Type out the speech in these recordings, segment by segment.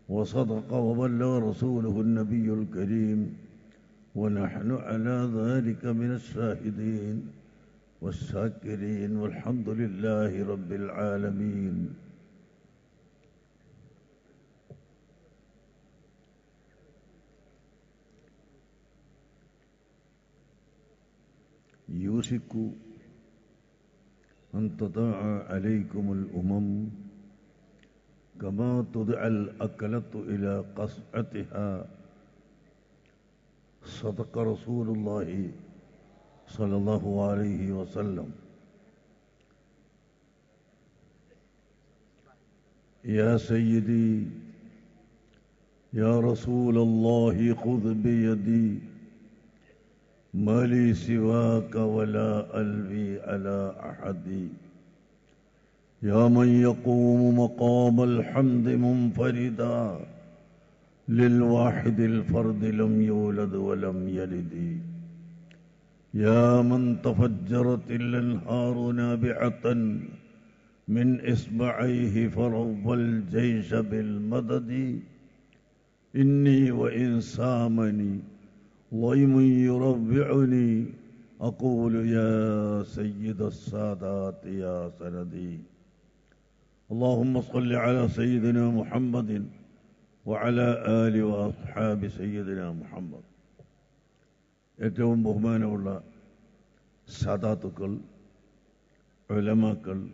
وصدق وبلغ رسوله النبي الكريم ونحن على ذلك من الشاهدين والشاكرين والحمد لله رب العالمين يوشك أن تضاع عليكم الأمم كما تدعى الأكلة إلى قصعتها صدق رسول الله صلى الله عليه وسلم يا سيدي يا رسول الله خذ بيدي ما لي سواك ولا ألوي على أحد يا من يقوم مقام الحمد منفردا للواحد الفرد لم يولد ولم يلد يا من تفجرت الانهار نابعة من إصبعيه فرب الجيش بالمدد إني وإن سامني ضيم يربعني أقول يا سيد السادات يا سندي اللهم صل على سيدنا محمد وعلى آل وأصحاب سيدنا محمد ഏറ്റവും ബഹുമാനമുള്ള സാദാത്തുക്കൾ ഉലമാക്കൾ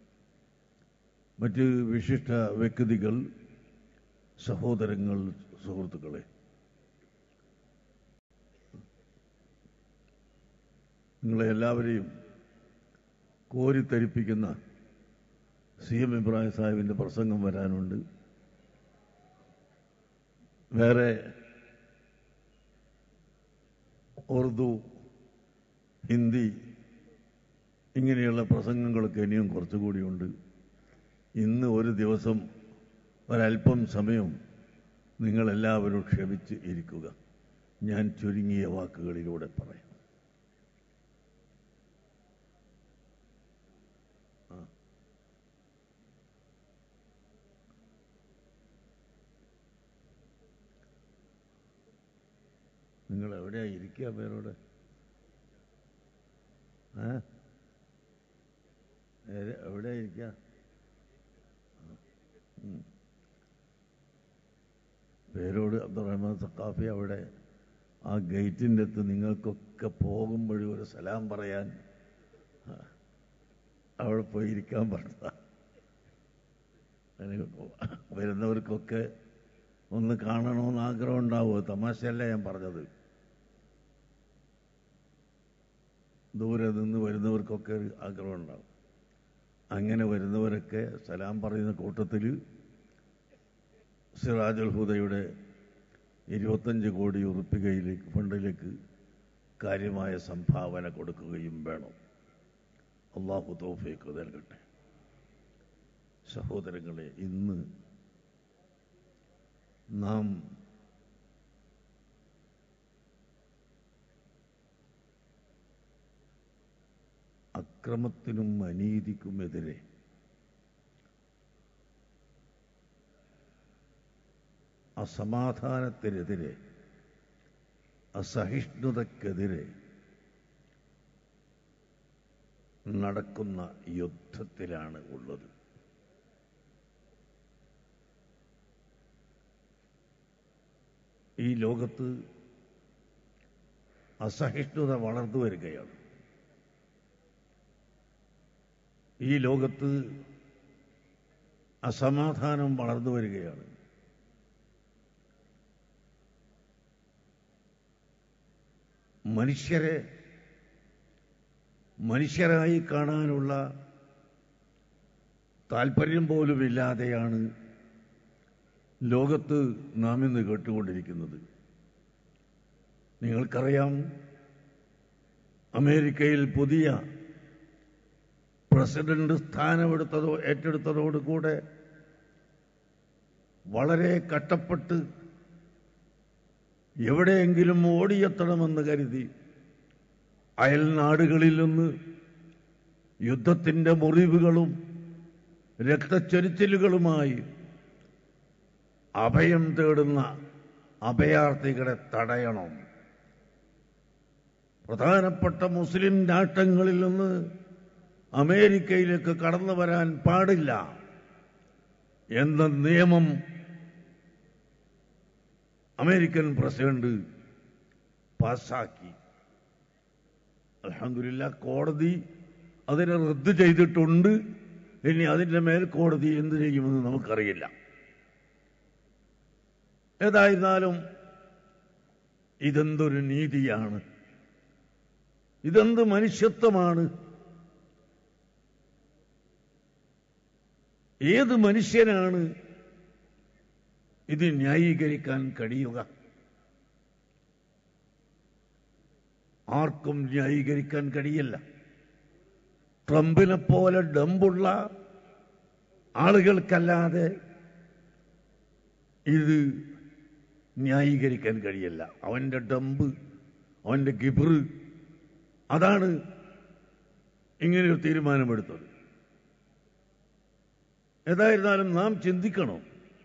മറ്റ് വിശിഷ്ട വ്യക്തികൾ സഹോദരങ്ങൾ സുഹൃത്തുക്കളെ നിങ്ങളെ എല്ലാവരെയും കോരിത്തരിപ്പിക്കുന്ന സി എം ഇബ്രാഹിം സാഹിബിൻ്റെ പ്രസംഗം വരാനുണ്ട് വേറെ ഉറുദു ഹിന്ദി ഇങ്ങനെയുള്ള പ്രസംഗങ്ങളൊക്കെ ഇനിയും കുറച്ചുകൂടിയുണ്ട് ഇന്ന് ഒരു ദിവസം ഒരല്പം സമയം നിങ്ങളെല്ലാവരും ക്ഷമിച്ച് ഇരിക്കുക ഞാൻ ചുരുങ്ങിയ വാക്കുകളിലൂടെ പറയാം നിങ്ങൾ എവിടെയാ ഇരിക്കുക പേരോട് ഏ എവിടെയാ ഇരിക്കുക ഉം. പേരോട് അബ്ദുറഹ്മാൻ സക്കാഫി അവിടെ ആ ഗേറ്റിൻ്റെ അടുത്ത് നിങ്ങൾക്കൊക്കെ പോകുമ്പോഴും ഒരു സലാം പറയാൻ ആ, അവിടെ പോയി ഇരിക്കാൻ പറഞ്ഞ വരുന്നവർക്കൊക്കെ ഒന്ന് കാണണമെന്ന് ആഗ്രഹം ഉണ്ടാവുമോ തമാശയല്ല ഞാൻ പറഞ്ഞത് ദൂരെ നിന്ന് വരുന്നവർക്കൊക്കെ ഒരു ആഗ്രഹം ഉണ്ടാവും അങ്ങനെ വരുന്നവരൊക്കെ സലാം പറയുന്ന കൂട്ടത്തിൽ സിറാജുൽ ഹുദയുടെ ഇരുപത്തഞ്ച് കോടി ഉറുപ്പികയിലേക്ക് ഫണ്ടിലേക്ക് കാര്യമായ സംഭാവന കൊടുക്കുകയും വേണം അള്ളാഹു തോഫേക്ക് നൽകട്ടെ സഹോദരങ്ങളെ ഇന്ന് നാം അക്രമത്തിനും അനീതിക്കുമെതിരെ അസമാധാനത്തിനെതിരെ അസഹിഷ്ണുതക്കെതിരെ നടക്കുന്ന യുദ്ധത്തിലാണ് ഉള്ളത് ഈ ലോകത്ത് അസഹിഷ്ണുത വളർന്നു വരികയാണ് ഈ ലോകത്ത് അസമാധാനം വളർന്നു വരികയാണ് മനുഷ്യരെ മനുഷ്യരായി കാണാനുള്ള താല്പര്യം പോലുമില്ലാതെയാണ് ലോകത്ത് നാം ഇന്ന് കേട്ടുകൊണ്ടിരിക്കുന്നത് നിങ്ങൾക്കറിയാം അമേരിക്കയിൽ പുതിയ പ്രസിഡന്റ് സ്ഥാനമെടുത്തതോ ഏറ്റെടുത്തതോടുകൂടെ വളരെ കട്ടപ്പെട്ട് എവിടെയെങ്കിലും ഓടിയെത്തണമെന്ന് കരുതി അയൽ നാടുകളിൽ നിന്ന് യുദ്ധത്തിൻ്റെ മുറിവുകളും രക്തച്ചൊരിച്ചിലുകളുമായി അഭയം തേടുന്ന അഭയാർത്ഥികളെ തടയണം പ്രധാനപ്പെട്ട മുസ്ലിം രാഷ്ട്രങ്ങളിൽ നിന്ന് അമേരിക്കയിലേക്ക് കടന്നു വരാൻ പാടില്ല എന്ന നിയമം അമേരിക്കൻ പ്രസിഡന്റ് പാസാക്കി അലഹമില്ല കോടതി അതിനെ റദ്ദ് ചെയ്തിട്ടുണ്ട് ഇനി അതിൻ്റെ മേൽ കോടതി എന്ത് ചെയ്യുമെന്ന് നമുക്കറിയില്ല ഏതായിരുന്നാലും ഇതെന്തൊരു നീതിയാണ് ഇതെന്ത് മനുഷ്യത്വമാണ് ഏത് മനുഷ്യനാണ് ഇത് ന്യായീകരിക്കാൻ കഴിയുക ആർക്കും ന്യായീകരിക്കാൻ കഴിയില്ല ട്രംപിനെ പോലെ ഡമ്പുള്ള ആളുകൾക്കല്ലാതെ ഇത് ന്യായീകരിക്കാൻ കഴിയില്ല അവന്റെ ഡമ്പ് അവന്റെ ഗിബറ് അതാണ് ഇങ്ങനെയൊരു തീരുമാനമെടുത്തത് ഏതായിരുന്നാലും നാം ചിന്തിക്കണം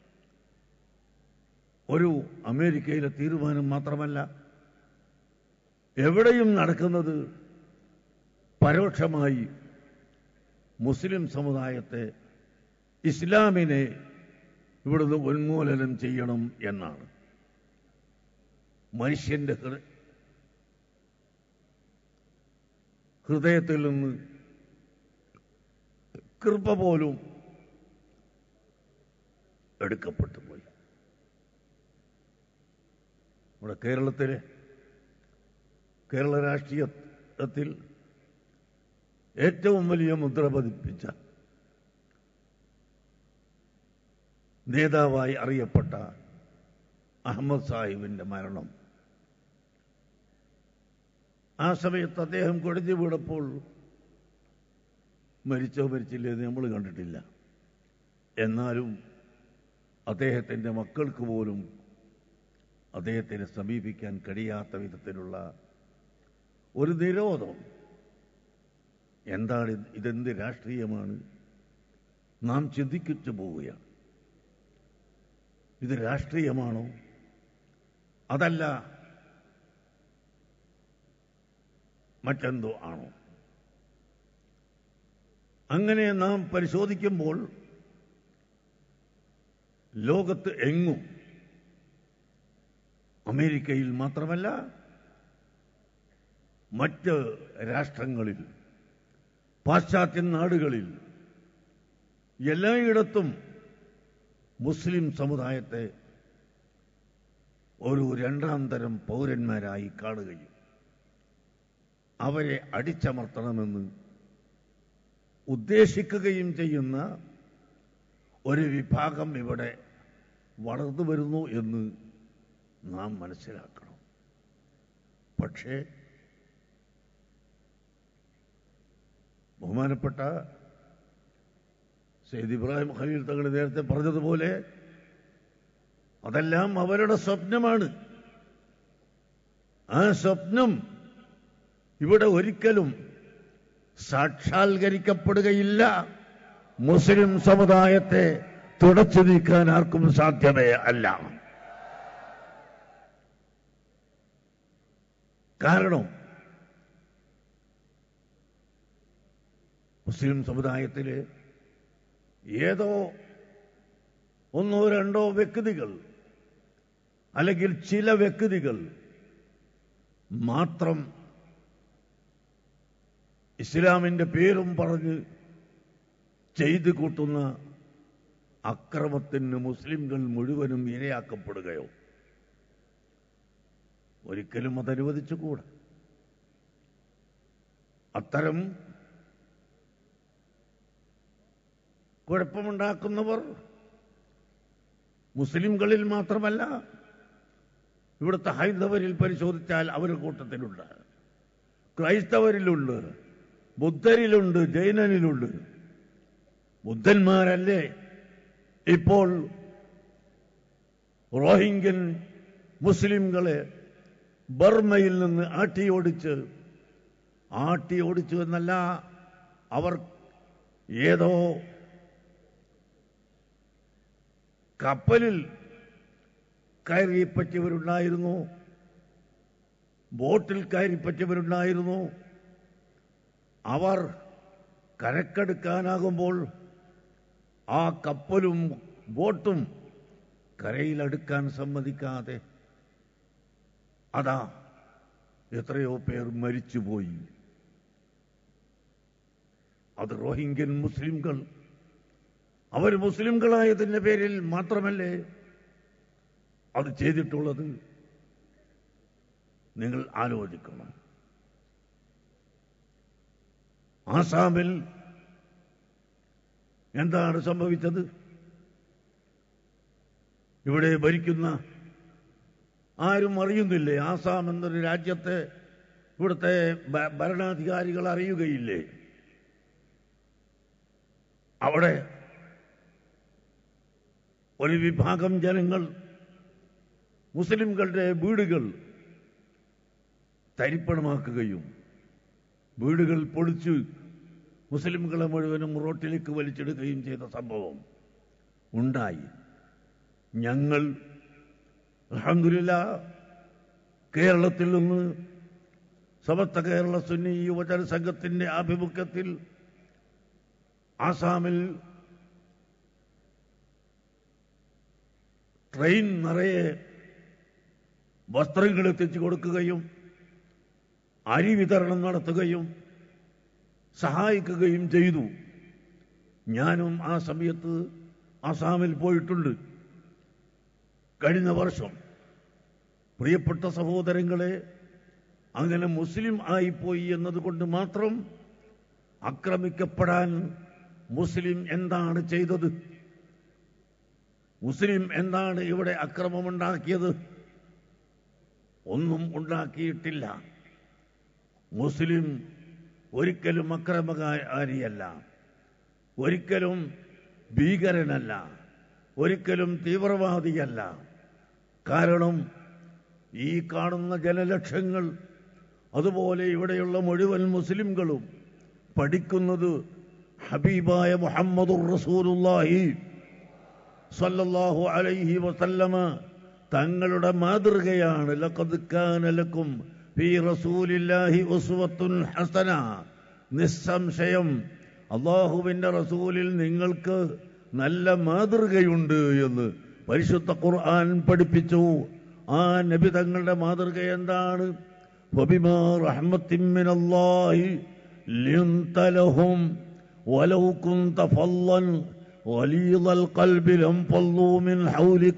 ഒരു അമേരിക്കയിലെ തീരുമാനം മാത്രമല്ല എവിടെയും നടക്കുന്നത് പരോക്ഷമായി മുസ്ലിം സമുദായത്തെ ഇസ്ലാമിനെ ഇവിടുന്ന് ഉന്മൂലനം ചെയ്യണം എന്നാണ് മനുഷ്യന്റെ ഹൃ- ഹൃദയത്തിൽ നിന്ന് കൃപ പോലും എടുക്കപ്പെട്ടു പോയി നമ്മുടെ കേരളത്തിലെ കേരള രാഷ്ട്രീയത്തിൽ ഏറ്റവും വലിയ മുദ്ര പതിപ്പിച്ച നേതാവായി അറിയപ്പെട്ട അഹമ്മദ് സാഹിബിന്റെ മരണം ആ സമയത്ത് അദ്ദേഹം കൊടിഞ്ഞു വീണപ്പോൾ മരിച്ചോ മരിച്ചില്ലേ എന്ന് നമ്മൾ കണ്ടിട്ടില്ല എന്നാലും അദ്ദേഹത്തിൻ്റെ മക്കൾക്ക് പോലും അദ്ദേഹത്തിനെ സമീപിക്കാൻ കഴിയാത്ത വിധത്തിലുള്ള ഒരു നിരോധം എന്താണ് ഇത്? ഇതെന്ത് രാഷ്ട്രീയമാണ് നാം ചിന്തിക്കിച്ചു പോവുകയാണ് ഇത് രാഷ്ട്രീയമാണോ അതല്ല മറ്റെന്തോ ആണോ അങ്ങനെ നാം പരിശോധിക്കുമ്പോൾ ലോകത്ത് എങ്ങും അമേരിക്കയിൽ മാത്രമല്ല മറ്റ് രാഷ്ട്രങ്ങളിൽ പാശ്ചാത്യ നാടുകളിൽ എല്ലായിടത്തും മുസ്ലിം സമുദായത്തെ ഒരു രണ്ടാം തരം പൗരന്മാരായി കാണുകയും അവരെ അടിച്ചമർത്തണമെന്ന് ഉദ്ദേശിക്കുകയും ചെയ്യുന്ന ഒരു വിഭാഗം ഇവിടെ വളർന്നു വരുന്നു എന്ന് നാം മനസ്സിലാക്കണം പക്ഷേ ബഹുമാനപ്പെട്ട സെയ്ദ് ഇബ്രാഹിം ഖലീൽ തങ്ങൾ നേരത്തെ പറഞ്ഞതുപോലെ അതെല്ലാം അവരുടെ സ്വപ്നമാണ് ആ സ്വപ്നം ഇവിടെ ഒരിക്കലും സാക്ഷാത്കരിക്കപ്പെടുകയില്ല മുസ്ലിം സമുദായത്തെ തുടച്ചു നീക്കാൻ ആർക്കും സാധ്യമേ അല്ല കാരണം മുസ്ലിം സമുദായത്തിലെ ഏതോ ഒന്നോ രണ്ടോ വ്യക്തികൾ അല്ലെങ്കിൽ ചില വ്യക്തികൾ മാത്രം ഇസ്ലാമിന്റെ പേരും പറഞ്ഞ് ചെയ്തു കൂട്ടുന്ന അക്രമത്തിന് മുസ്ലിംകൾ മുഴുവനും ഇരയാക്കപ്പെടുകയോ ഒരിക്കലും അത് അനുവദിച്ചുകൂടാ അത്തരം കുഴപ്പമുണ്ടാക്കുന്നവർ മുസ്ലിംകളിൽ മാത്രമല്ല ഇവിടുത്തെ ഹൈന്ദവരിൽ പരിശോധിച്ചാൽ അവർ കൂട്ടത്തിലുണ്ട് ക്രൈസ്തവരിലുണ്ട് ബുദ്ധരിലുണ്ട് ജൈനനിലുണ്ട് ബുദ്ധന്മാരല്ലേ ഇപ്പോൾ റോഹിംഗ്യൻ മുസ്ലിംകളെ ബർമയിൽ നിന്ന് ആട്ടിയോടിച്ച് ആട്ടിയോടിച്ചു എന്നല്ല അവർ ഏതോ കപ്പലിൽ കയറിപ്പറ്റിയവരുണ്ടായിരുന്നു ബോട്ടിൽ കയറിപ്പറ്റിയവരുണ്ടായിരുന്നു അവർ കരക്കെടുക്കാനാകുമ്പോൾ ആ കപ്പലും ബോട്ടും കരയിലടുക്കാൻ സമ്മതിക്കാതെ അതാ എത്രയോ പേർ മരിച്ചുപോയി അത് റോഹിംഗ്യൻ മുസ്ലിംകൾ അവർ മുസ്ലിംകളായതിന്റെ പേരിൽ മാത്രമല്ലേ അത് ചെയ്തിട്ടുള്ളത് നിങ്ങൾ ആലോചിക്കണം ആസാമിൽ എന്താണ് സംഭവിച്ചത് ഇവിടെ ഭരിക്കുന്ന ആരും അറിയുന്നില്ലേ ആസാം എന്നൊരു രാജ്യത്തെ ഇവിടുത്തെ ഭ- ഭരണാധികാരികൾ അറിയുകയില്ലേ അവിടെ ഒരു വിഭാഗം ജനങ്ങൾ മുസ്ലിംകളുടെ വീടുകൾ തരിപ്പണമാക്കുകയും വീടുകൾ പൊളിച്ച് മുസ്ലിംകളെ മുഴുവനും റോട്ടിലേക്ക് വലിച്ചെടുക്കുകയും ചെയ്ത സംഭവം ഉണ്ടായി ഞങ്ങൾ അൽഹംദുലില്ല കേരളത്തിൽ നിന്ന് സമസ്ത കേരള സുന്നി യുവജന സംഘത്തിന്റെ ആഭിമുഖ്യത്തിൽ ആസാമിൽ ട്രെയിൻ നിറയെ വസ്ത്രങ്ങൾ എത്തിച്ചു കൊടുക്കുകയും അരി വിതരണം നടത്തുകയും സഹായിക്കുകയും ചെയ്തു ഞാനും ആ സമയത്ത് ആസാമിൽ പോയിട്ടുണ്ട് കഴിഞ്ഞ വർഷം പ്രിയപ്പെട്ട സഹോദരങ്ങളെ അങ്ങനെ മുസ്ലിം ആയിപ്പോയി എന്നതുകൊണ്ട് മാത്രം ആക്രമിക്കപ്പെടാൻ മുസ്ലിം എന്താണ് ചെയ്തത് മുസ്ലിം എന്താണ് ഇവിടെ അക്രമമുണ്ടാക്കിയത് ഒന്നും ഉണ്ടാക്കിയിട്ടില്ല മുസ്ലിം ഒരിക്കലും അക്രമകാരിയല്ല ഒരിക്കലും ഭീകരനല്ല ഒരിക്കലും തീവ്രവാദിയല്ല കാരണം ഈ കാണുന്ന ജനലക്ഷങ്ങൾ അതുപോലെ ഇവിടെയുള്ള മുഴുവൻ മുസ്ലിംകളും പഠിക്കുന്നത് ഹബീബായ മുഹമ്മദുർ റസൂലുള്ളാഹി സല്ലല്ലാഹു അലൈഹി വസല്ലമ തങ്ങളുടെ മാതൃകയാണ് ലഖദ് കാന ലക്കും ഫീ റസൂലില്ലാഹി ഉസ്വത്തുൻ ഹസന നിസ്സംശയം അള്ളാഹുവിന്റെ റസൂലിൽ നിങ്ങൾക്ക് നല്ല മാതൃകയുണ്ട് എന്ന് പരിശുദ്ധ ഖുർആൻ പഠിപ്പിച്ചു ആ നബി തങ്ങളുടെ മാതൃക എന്താണ് وبما رحمة من الله لنت لهم ولو كنت فظا غليظ القلب لانفضوا من حولك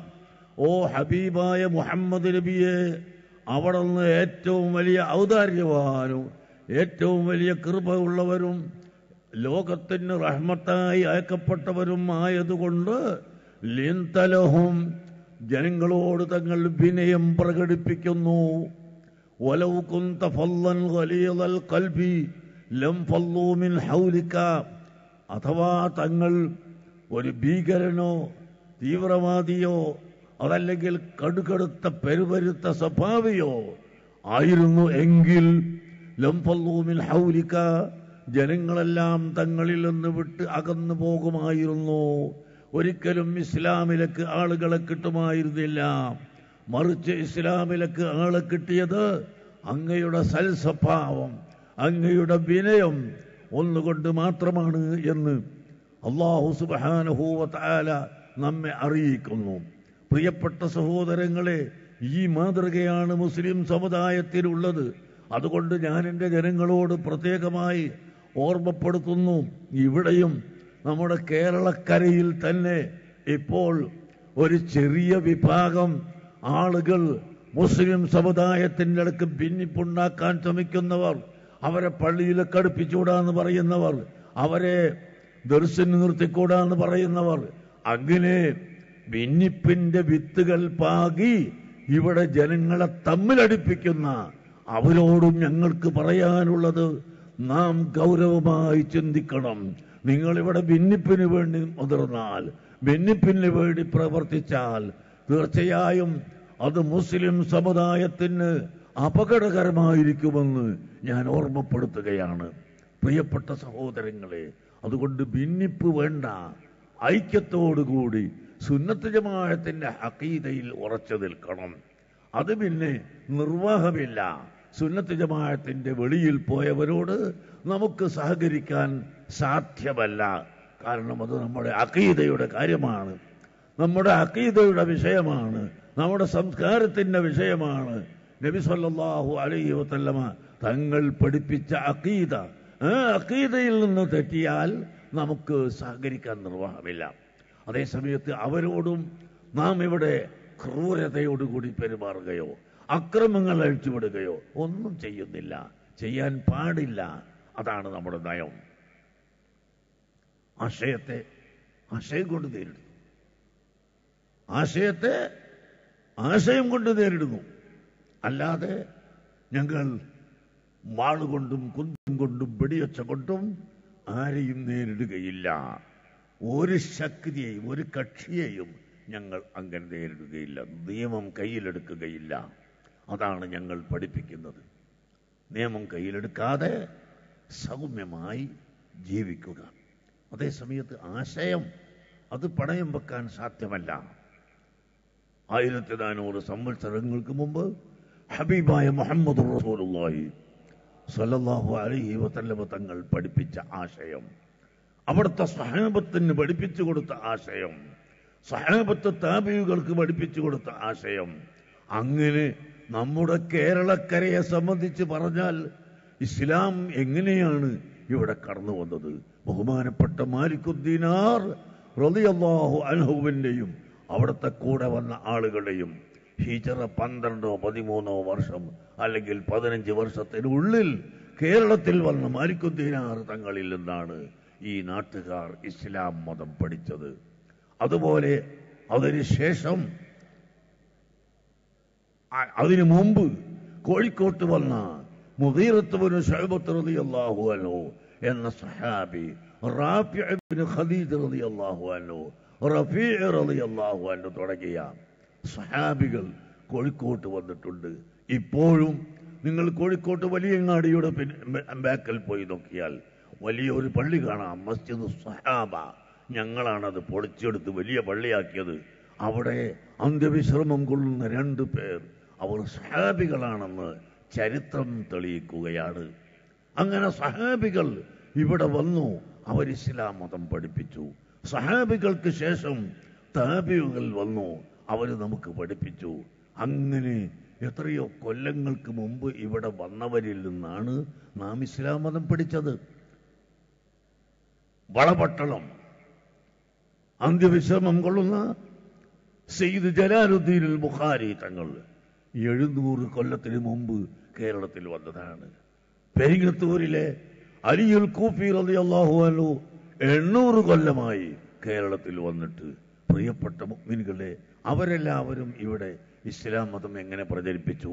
ഓ ഹബീബായ മുഹമ്മദ് നബിയെ അവിടെ നിന്ന് ഏറ്റവും വലിയ ഔദാര്യവാനും ഏറ്റവും വലിയ കൃപ ഉള്ളവരും ലോകത്തിന് റഹ്മത്തായി അയക്കപ്പെട്ടവരും ആയതുകൊണ്ട് ലിന്തലഹും ജനങ്ങളോട് തങ്ങൾ വിനയം പ്രകടിപ്പിക്കുന്നു ولو كنت فظا غليظ القلب لم فضوا من حولك അഥവാ തങ്ങൾ ഒരു ഭീകരനോ തീവ്രവാദിയോ അതല്ലെങ്കിൽ കടുകടുത്ത പെരുപരുത്ത സ്വഭാവിയോ ആയിരുന്നു എങ്കിൽ ലംഫല്ലൂമിൻ ഹൗലിക്ക ജനങ്ങളെല്ലാം തങ്ങളിൽ നിന്ന് വിട്ട് അകന്നു പോകുമായിരുന്നു ഒരിക്കലും ഇസ്ലാമിലേക്ക് ആളുകളെ കിട്ടുമായിരുന്നില്ല മറിച്ച് ഇസ്ലാമിലേക്ക് ആളെ കിട്ടിയത് അങ്ങയുടെ സൽസ്വഭാവം അങ്ങയുടെ വിനയം ഒന്നുകൊണ്ട് മാത്രമാണ് എന്ന് അള്ളാഹു സുബാനഹൂവത്താല നമ്മെ അറിയിക്കുന്നു പ്രിയപ്പെട്ട സഹോദരങ്ങളെ ഈ മാതൃകയാണ് മുസ്ലിം സമുദായത്തിനുള്ളത് അതുകൊണ്ട് ഞാൻ എൻ്റെ ജനങ്ങളോട് പ്രത്യേകമായി ഓർമ്മപ്പെടുത്തുന്നു ഇവിടെയും നമ്മുടെ കേരളക്കരയിൽ തന്നെ ഇപ്പോൾ ഒരു ചെറിയ വിഭാഗം ആളുകൾ മുസ്ലിം സമുദായത്തിൻ്റെ അടുക്ക് ഭിന്നിപ്പുണ്ടാക്കാൻ ശ്രമിക്കുന്നവർ അവരെ പള്ളിയിലേക്ക് അടുപ്പിച്ചുകൂടാന്ന് പറയുന്നവർ അവരെ ദർശനം നിർത്തിക്കൂടാന്ന് പറയുന്നവർ അങ്ങനെ ഭിന്നിപ്പിന്റെ വിത്തുകൾ പാകി ഇവിടെ ജനങ്ങളെ തമ്മിലടിപ്പിക്കുന്ന അവരോടും ഞങ്ങൾക്ക് പറയാനുള്ളത് നാം ഗൗരവമായി ചിന്തിക്കണം നിങ്ങളിവിടെ ഭിന്നിപ്പിന് വേണ്ടി മുതിർന്നാൽ ഭിന്നിപ്പിന് വേണ്ടി പ്രവർത്തിച്ചാൽ തീർച്ചയായും അത് മുസ്ലിം സമുദായത്തിന് അപകടകരമായിരിക്കുമെന്ന് ഞാൻ ഓർമ്മപ്പെടുത്തുകയാണ് പ്രിയപ്പെട്ട സഹോദരങ്ങളെ അതുകൊണ്ട് ഭിന്നിപ്പ് വേണ്ട ഐക്യത്തോടുകൂടി സുന്നത്ത് ജമാഅത്തിന്റെ അക്കീതയിൽ ഉറച്ചു നിൽക്കണം അത് പിന്നെ നിർവാഹമില്ല സുന്നത്ത് ജമാഅത്തിന്റെ വെളിയിൽ പോയവരോട് നമുക്ക് സഹകരിക്കാൻ സാധ്യമല്ല കാരണം അത് നമ്മുടെ അക്കീതയുടെ കാര്യമാണ് നമ്മുടെ അക്കീതയുടെ വിഷയമാണ് നമ്മുടെ സംസ്കാരത്തിന്റെ വിഷയമാണ് നബി സല്ലല്ലാഹു അലൈഹി വസല്ലമ തങ്ങൾ പഠിപ്പിച്ച അക്കീത ആ അക്കീതയിൽ നിന്ന് തെറ്റിയാൽ നമുക്ക് സഹകരിക്കാൻ നിർവാഹമില്ല അതേസമയത്ത് അവരോടും നാം ഇവിടെ ക്രൂരതയോടുകൂടി പെരുമാറുകയോ അക്രമങ്ങൾ അഴിച്ചുവിടുകയോ ഒന്നും ചെയ്യുന്നില്ല ചെയ്യാൻ പാടില്ല അതാണ് നമ്മുടെ നയം ആശയത്തെ ആശയം കൊണ്ട് നേരിടുന്നു ആശയത്തെ ആശയം കൊണ്ട് നേരിടുന്നു അല്ലാതെ ഞങ്ങൾ വാളുകൊണ്ടും കുന്തം കൊണ്ടും വെടിയൊച്ച കൊണ്ടും ആരെയും നേരിടുകയില്ല ഒരു ശക്തിയെയും ഒരു കക്ഷിയെയും ഞങ്ങൾ അങ്ങനെ നേരിടുകയില്ല നിയമം കയ്യിലെടുക്കുകയില്ല അതാണ് ഞങ്ങൾ പഠിപ്പിക്കുന്നത് നിയമം കയ്യിലെടുക്കാതെ സൗമ്യമായി ജീവിക്കുക അതേസമയത്ത് ആശയം അത് പണയം വെക്കാൻ സാധ്യമല്ല ആയിരത്തി നാനൂറ് സംവത്സരങ്ങൾക്ക് മുമ്പ് ഹബീബായ മുഹമ്മദ് റസൂലുള്ളാഹി സല്ലല്ലാഹു അലൈഹി വസല്ലമ തങ്ങൾ പഠിപ്പിച്ച ആശയം അവിടുത്തെ സഹാബത്തിന് പഠിപ്പിച്ചു കൊടുത്ത ആശയം സഹാബത്ത് താപിയുകൾക്ക് പഠിപ്പിച്ചു കൊടുത്ത ആശയം അങ്ങനെ നമ്മുടെ കേരളക്കരയെ സംബന്ധിച്ച് പറഞ്ഞാൽ ഇസ്ലാം എങ്ങനെയാണ് ഇവിടെ കടന്നു വന്നത് ബഹുമാനപ്പെട്ട മാലിക്കുദ്ദീനാർ റളിയല്ലാഹു അൻഹുവിൻ്റെയും അവിടുത്തെ കൂടെ വന്ന ആളുകളുടെയും ഹിജറ പന്ത്രണ്ടോ പതിമൂന്നോ വർഷം അല്ലെങ്കിൽ പതിനഞ്ച് വർഷത്തിനുള്ളിൽ കേരളത്തിൽ വന്ന മാലിക്കുദ്ദീനാർ തങ്ങളിൽ നിന്നാണ് ഈ നാട്ടുകാർ ഇസ്ലാം മതം പഠിച്ചത് അതുപോലെ അതിനുശേഷം അ- അതിനു മുമ്പ് കോഴിക്കോട്ട് വന്ന മുദീറത്തുബിന് ഷഹബത്ത് റളിയല്ലാഹു അൻഹു എന്ന സഹാബി റാഫിഅബ്നു ഖദീജ റളിയല്ലാഹു അൻഹു റഫീഅ റളിയല്ലാഹു അൻഹു തുടങ്ങിയ സഹാബികൾ കോഴിക്കോട്ട് വന്നിട്ടുണ്ട് ഇപ്പോഴും നിങ്ങൾ കോഴിക്കോട്ട് വലിയങ്ങാടിയുടെ പിൻ- ബാക്കിൽ പോയി നോക്കിയാൽ വലിയൊരു പള്ളി കാണാം മസ്ജിദ് സഹാബ ഞങ്ങളാണത് പൊളിച്ചെടുത്ത് വലിയ പള്ളിയാക്കിയത് അവിടെ അന്ത്യവിശ്രമം കൊള്ളുന്ന രണ്ട് പേർ അവർ സഹാബികളാണെന്ന് ചരിത്രം തെളിയിക്കുകയാണ് അങ്ങനെ സഹാബികൾ ഇവിടെ വന്നു അവർ ഇസ്ലാം മതം പഠിപ്പിച്ചു സഹാബികൾക്ക് ശേഷം താബിയുകൾ വന്നു അവർ നമുക്ക് പഠിപ്പിച്ചു അങ്ങനെ എത്രയോ കൊല്ലങ്ങൾക്ക് മുമ്പ് ഇവിടെ വന്നവരിൽ നിന്നാണ് നാം ഇസ്ലാം മതം പഠിച്ചത് വളപട്ടണം അന്ത്യവിശ്രമം കൊള്ളുന്ന സെയ്ദ് ജലാലുദ്ദീൻ അൽ ബുഖാരി തങ്ങൾ എഴുന്നൂറ് കൊല്ലത്തിന് മുമ്പ് കേരളത്തിൽ വന്നതാണ് പെരിങ്ങത്തൂരിലെ അലിയുൽ കൂഫി റളിയല്ലാഹു അൻഹു എണ്ണൂറ് കൊല്ലമായി കേരളത്തിൽ വന്നിട്ട് പ്രിയപ്പെട്ട മുഅ്മിനുകളെ അവരെല്ലാവരും ഇവിടെ ഇസ്ലാം മതം എങ്ങനെ പ്രചരിപ്പിച്ചു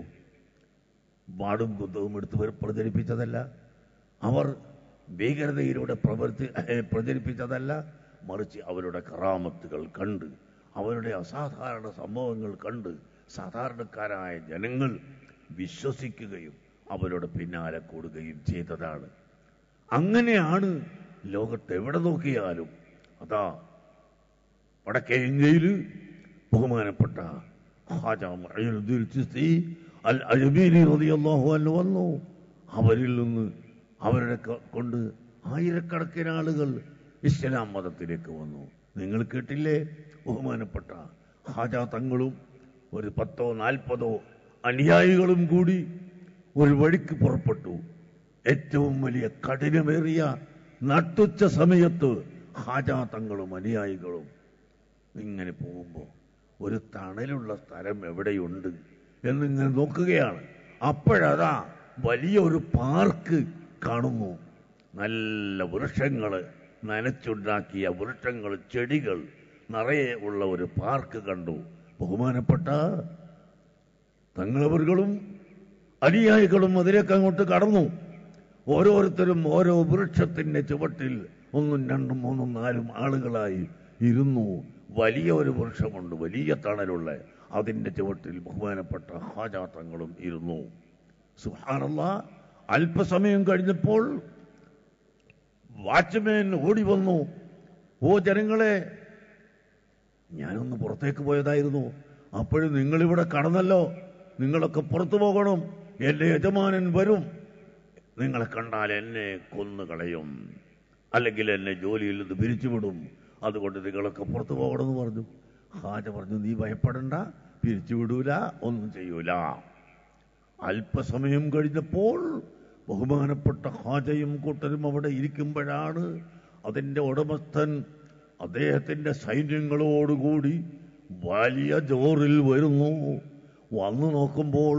വാടും കുന്തവും എടുത്ത് വരെ പ്രചരിപ്പിച്ചതല്ല അവർ ഭീകരതയിലൂടെ പ്രവർത്തി ഏഹ് പ്രചരിപ്പിച്ചതല്ല മറിച്ച് അവരുടെ കറാമത്തുകൾ കണ്ട് അവരുടെ അസാധാരണ സംഭവങ്ങൾ കണ്ട് സാധാരണക്കാരായ ജനങ്ങൾ വിശ്വസിക്കുകയും അവരുടെ പിന്നാലെ കൂടുകയും ചെയ്തതാണ് അങ്ങനെയാണ് ലോകത്ത് എവിടെ നോക്കിയാലും അതാ വടക്കേ ഇന്ത്യയിൽ ബഹുമാനപ്പെട്ട ഖാജ മുഈനുദ്ദീൻ ചിസ്തി അൽ അജ്മീരി റളിയല്ലാഹു അൻഹു വന്നു അവരിൽ നിന്ന് അവരുടെ ക- കൊണ്ട് ആയിരക്കണക്കിന് ആളുകൾ ഇസ്ലാം മതത്തിലേക്ക് വന്നു നിങ്ങൾ കേട്ടില്ലേ ബഹുമാനപ്പെട്ട ഹാജ തങ്ങളും ഒരു പത്തോ നാൽപ്പതോ അനുയായികളും കൂടി ഒരു വഴിക്ക് പുറപ്പെട്ടു ഏറ്റവും വലിയ കഠിനമേറിയ നട്ടുച്ച സമയത്ത് ഹാജ തങ്ങളും അനുയായികളും ഇങ്ങനെ പോകുമ്പോൾ ഒരു തണലുള്ള സ്ഥലം എവിടെയുണ്ട് എന്നിങ്ങനെ നോക്കുകയാണ് അപ്പോഴതാ വലിയൊരു പാർക്ക് കാണുന്നു നല്ല വൃക്ഷങ്ങൾ നനച്ചുണ്ടാക്കിയ വൃക്ഷങ്ങൾ ചെടികൾ നിറയെ ഉള്ള ഒരു പാർക്ക് കണ്ടു ബഹുമാനപ്പെട്ട തങ്ങളവர்களுം അനുയായികളും അതിലേക്ക് അങ്ങോട്ട് കടന്നു ഓരോരുത്തരും ഓരോ വൃക്ഷത്തിന്റെ ചുവട്ടിൽ ഒന്നും രണ്ടും മൂന്നും നാലും ആളുകളായി ഇരുന്നു വലിയ ഒരു വൃക്ഷമുണ്ട് വലിയ തണലുള്ള അതിന്റെ ചുവട്ടിൽ ബഹുമാനപ്പെട്ട ഹാജാത്തങ്ങളും ഇരുന്നു സുഹാനല്ല അല്പസമയം കഴിഞ്ഞപ്പോൾ വാച്ച്മാൻ ഓടി വന്നു ഓ ജനങ്ങളെ ഞാനൊന്ന് പുറത്തേക്ക് പോയതായിരുന്നു അപ്പോഴും നിങ്ങളിവിടെ കടന്നല്ലോ നിങ്ങളൊക്കെ പുറത്തു പോകണം എന്റെ യജമാനൻ വരും നിങ്ങളെ കണ്ടാൽ എന്നെ കൊന്നുകളയും അല്ലെങ്കിൽ എന്നെ ജോലിയിൽ നിന്ന് പിരിച്ചുവിടും അതുകൊണ്ട് നിങ്ങളൊക്കെ പുറത്തു പോകണമെന്ന് പറഞ്ഞു ഹാജ പറഞ്ഞു നീ ഭയപ്പെടണ്ട പിരിച്ചുവിടൂല ഒന്നും ചെയ്യൂല അല്പസമയം കഴിഞ്ഞപ്പോൾ ബഹുമാനപ്പെട്ട ഹാജയും കൂട്ടരും അവിടെ ഇരിക്കുമ്പോഴാണ് അതിൻ്റെ ഉടമസ്ഥൻ അദ്ദേഹത്തിൻ്റെ സൈന്യങ്ങളോടുകൂടി വലിയ ജോറിൽ വരുന്നു വന്നു നോക്കുമ്പോൾ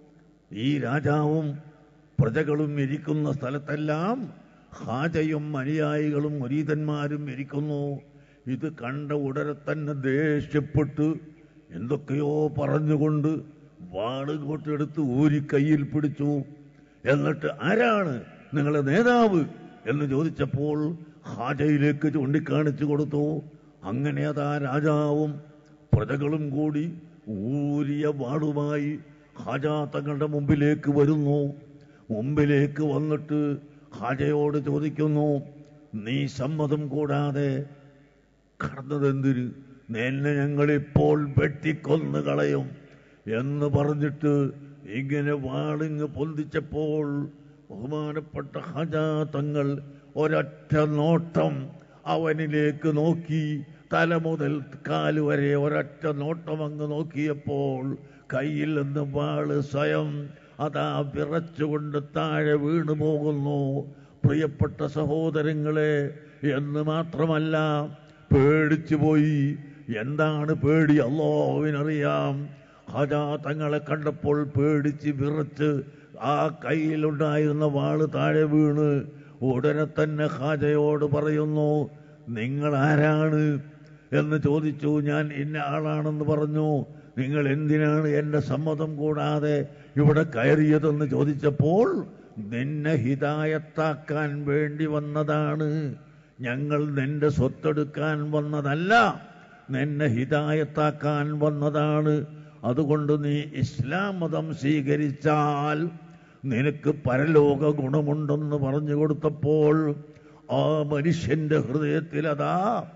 ഈ രാജാവും പ്രജകളും ഇരിക്കുന്ന സ്ഥലത്തെല്ലാം ഹാജയും അനുയായികളും മുരീതന്മാരും ഇരിക്കുന്നു ഇത് കണ്ട ഉടനെ തന്നെ ദേഷ്യപ്പെട്ട് എന്തൊക്കെയോ പറഞ്ഞുകൊണ്ട് വാളുകൊട്ടെടുത്ത് ഊരി കയ്യിൽ പിടിച്ചു എന്നിട്ട് ആരാണ് നിങ്ങളുടെ നേതാവ് എന്ന് ചോദിച്ചപ്പോൾ ഹാജയിലേക്ക് ചൂണ്ടിക്കാണിച്ചു കൊടുത്തു അങ്ങനെ അതാ രാജാവും പ്രജകളും കൂടി ഊരിയ വാളുമായി ഹാജ തങ്ങളുടെ മുമ്പിലേക്ക് വരുന്നു മുമ്പിലേക്ക് വന്നിട്ട് ഹാജയോട് ചോദിക്കുന്നു നീ സമ്മതം കൂടാതെ കടന്നതെന്തിന് എന്നെ ഞങ്ങളിപ്പോൾ വെട്ടിക്കൊന്നു കളയും എന്ന് പറഞ്ഞിട്ട് ഇങ്ങനെ വാളിങ് പൊന്തിച്ചപ്പോൾ ബഹുമാനപ്പെട്ട ഹജാ തങ്ങൾ ഒരൊറ്റ നോട്ടം അവനിലേക്ക് നോക്കി തല മുതൽ കാല് വരെ ഒരൊറ്റ നോട്ടം അങ്ങ് നോക്കിയപ്പോൾ കയ്യിൽ നിന്ന് വാള് സ്വയം അതാ വിറച്ചുകൊണ്ട് താഴെ വീണു പോകുന്നു പ്രിയപ്പെട്ട സഹോദരങ്ങളെ എന്ന് മാത്രമല്ല പേടിച്ചു പോയി എന്താണ് പേടി അള്ളോവിനറിയാം ഹജാ തങ്ങളെ കണ്ടപ്പോൾ പേടിച്ച് വിറച്ച് ആ കയ്യിലുണ്ടായിരുന്ന വാള് താഴെ വീണ് ഉടനെ തന്നെ ഹാജയോട് പറയുന്നു നിങ്ങൾ ആരാണ് എന്ന് ചോദിച്ചു ഞാൻ ഇന്ന ആളാണെന്ന് പറഞ്ഞു നിങ്ങൾ എന്തിനാണ് എന്റെ സമ്മതം കൂടാതെ ഇവിടെ കയറിയതെന്ന് ചോദിച്ചപ്പോൾ നിന്നെ ഹിതായത്താക്കാൻ വേണ്ടി വന്നതാണ് ഞങ്ങൾ നിന്റെ സ്വത്തെടുക്കാൻ വന്നതല്ല നിന്നെ ഹിതായത്താക്കാൻ വന്നതാണ് അതുകൊണ്ട് നീ ഇസ്ലാം മതം സ്വീകരിച്ചാൽ നിനക്ക് പരലോക ഗുണമുണ്ടെന്ന് പറഞ്ഞു കൊടുത്തപ്പോൾ ആ മനുഷ്യന്റെ ഹൃദയത്തിൽ അതാ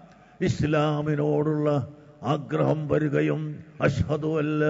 ഇസ്ലാമിനോടുള്ള ആഗ്രഹം വരികയും അഷ്ഹദു അല്ല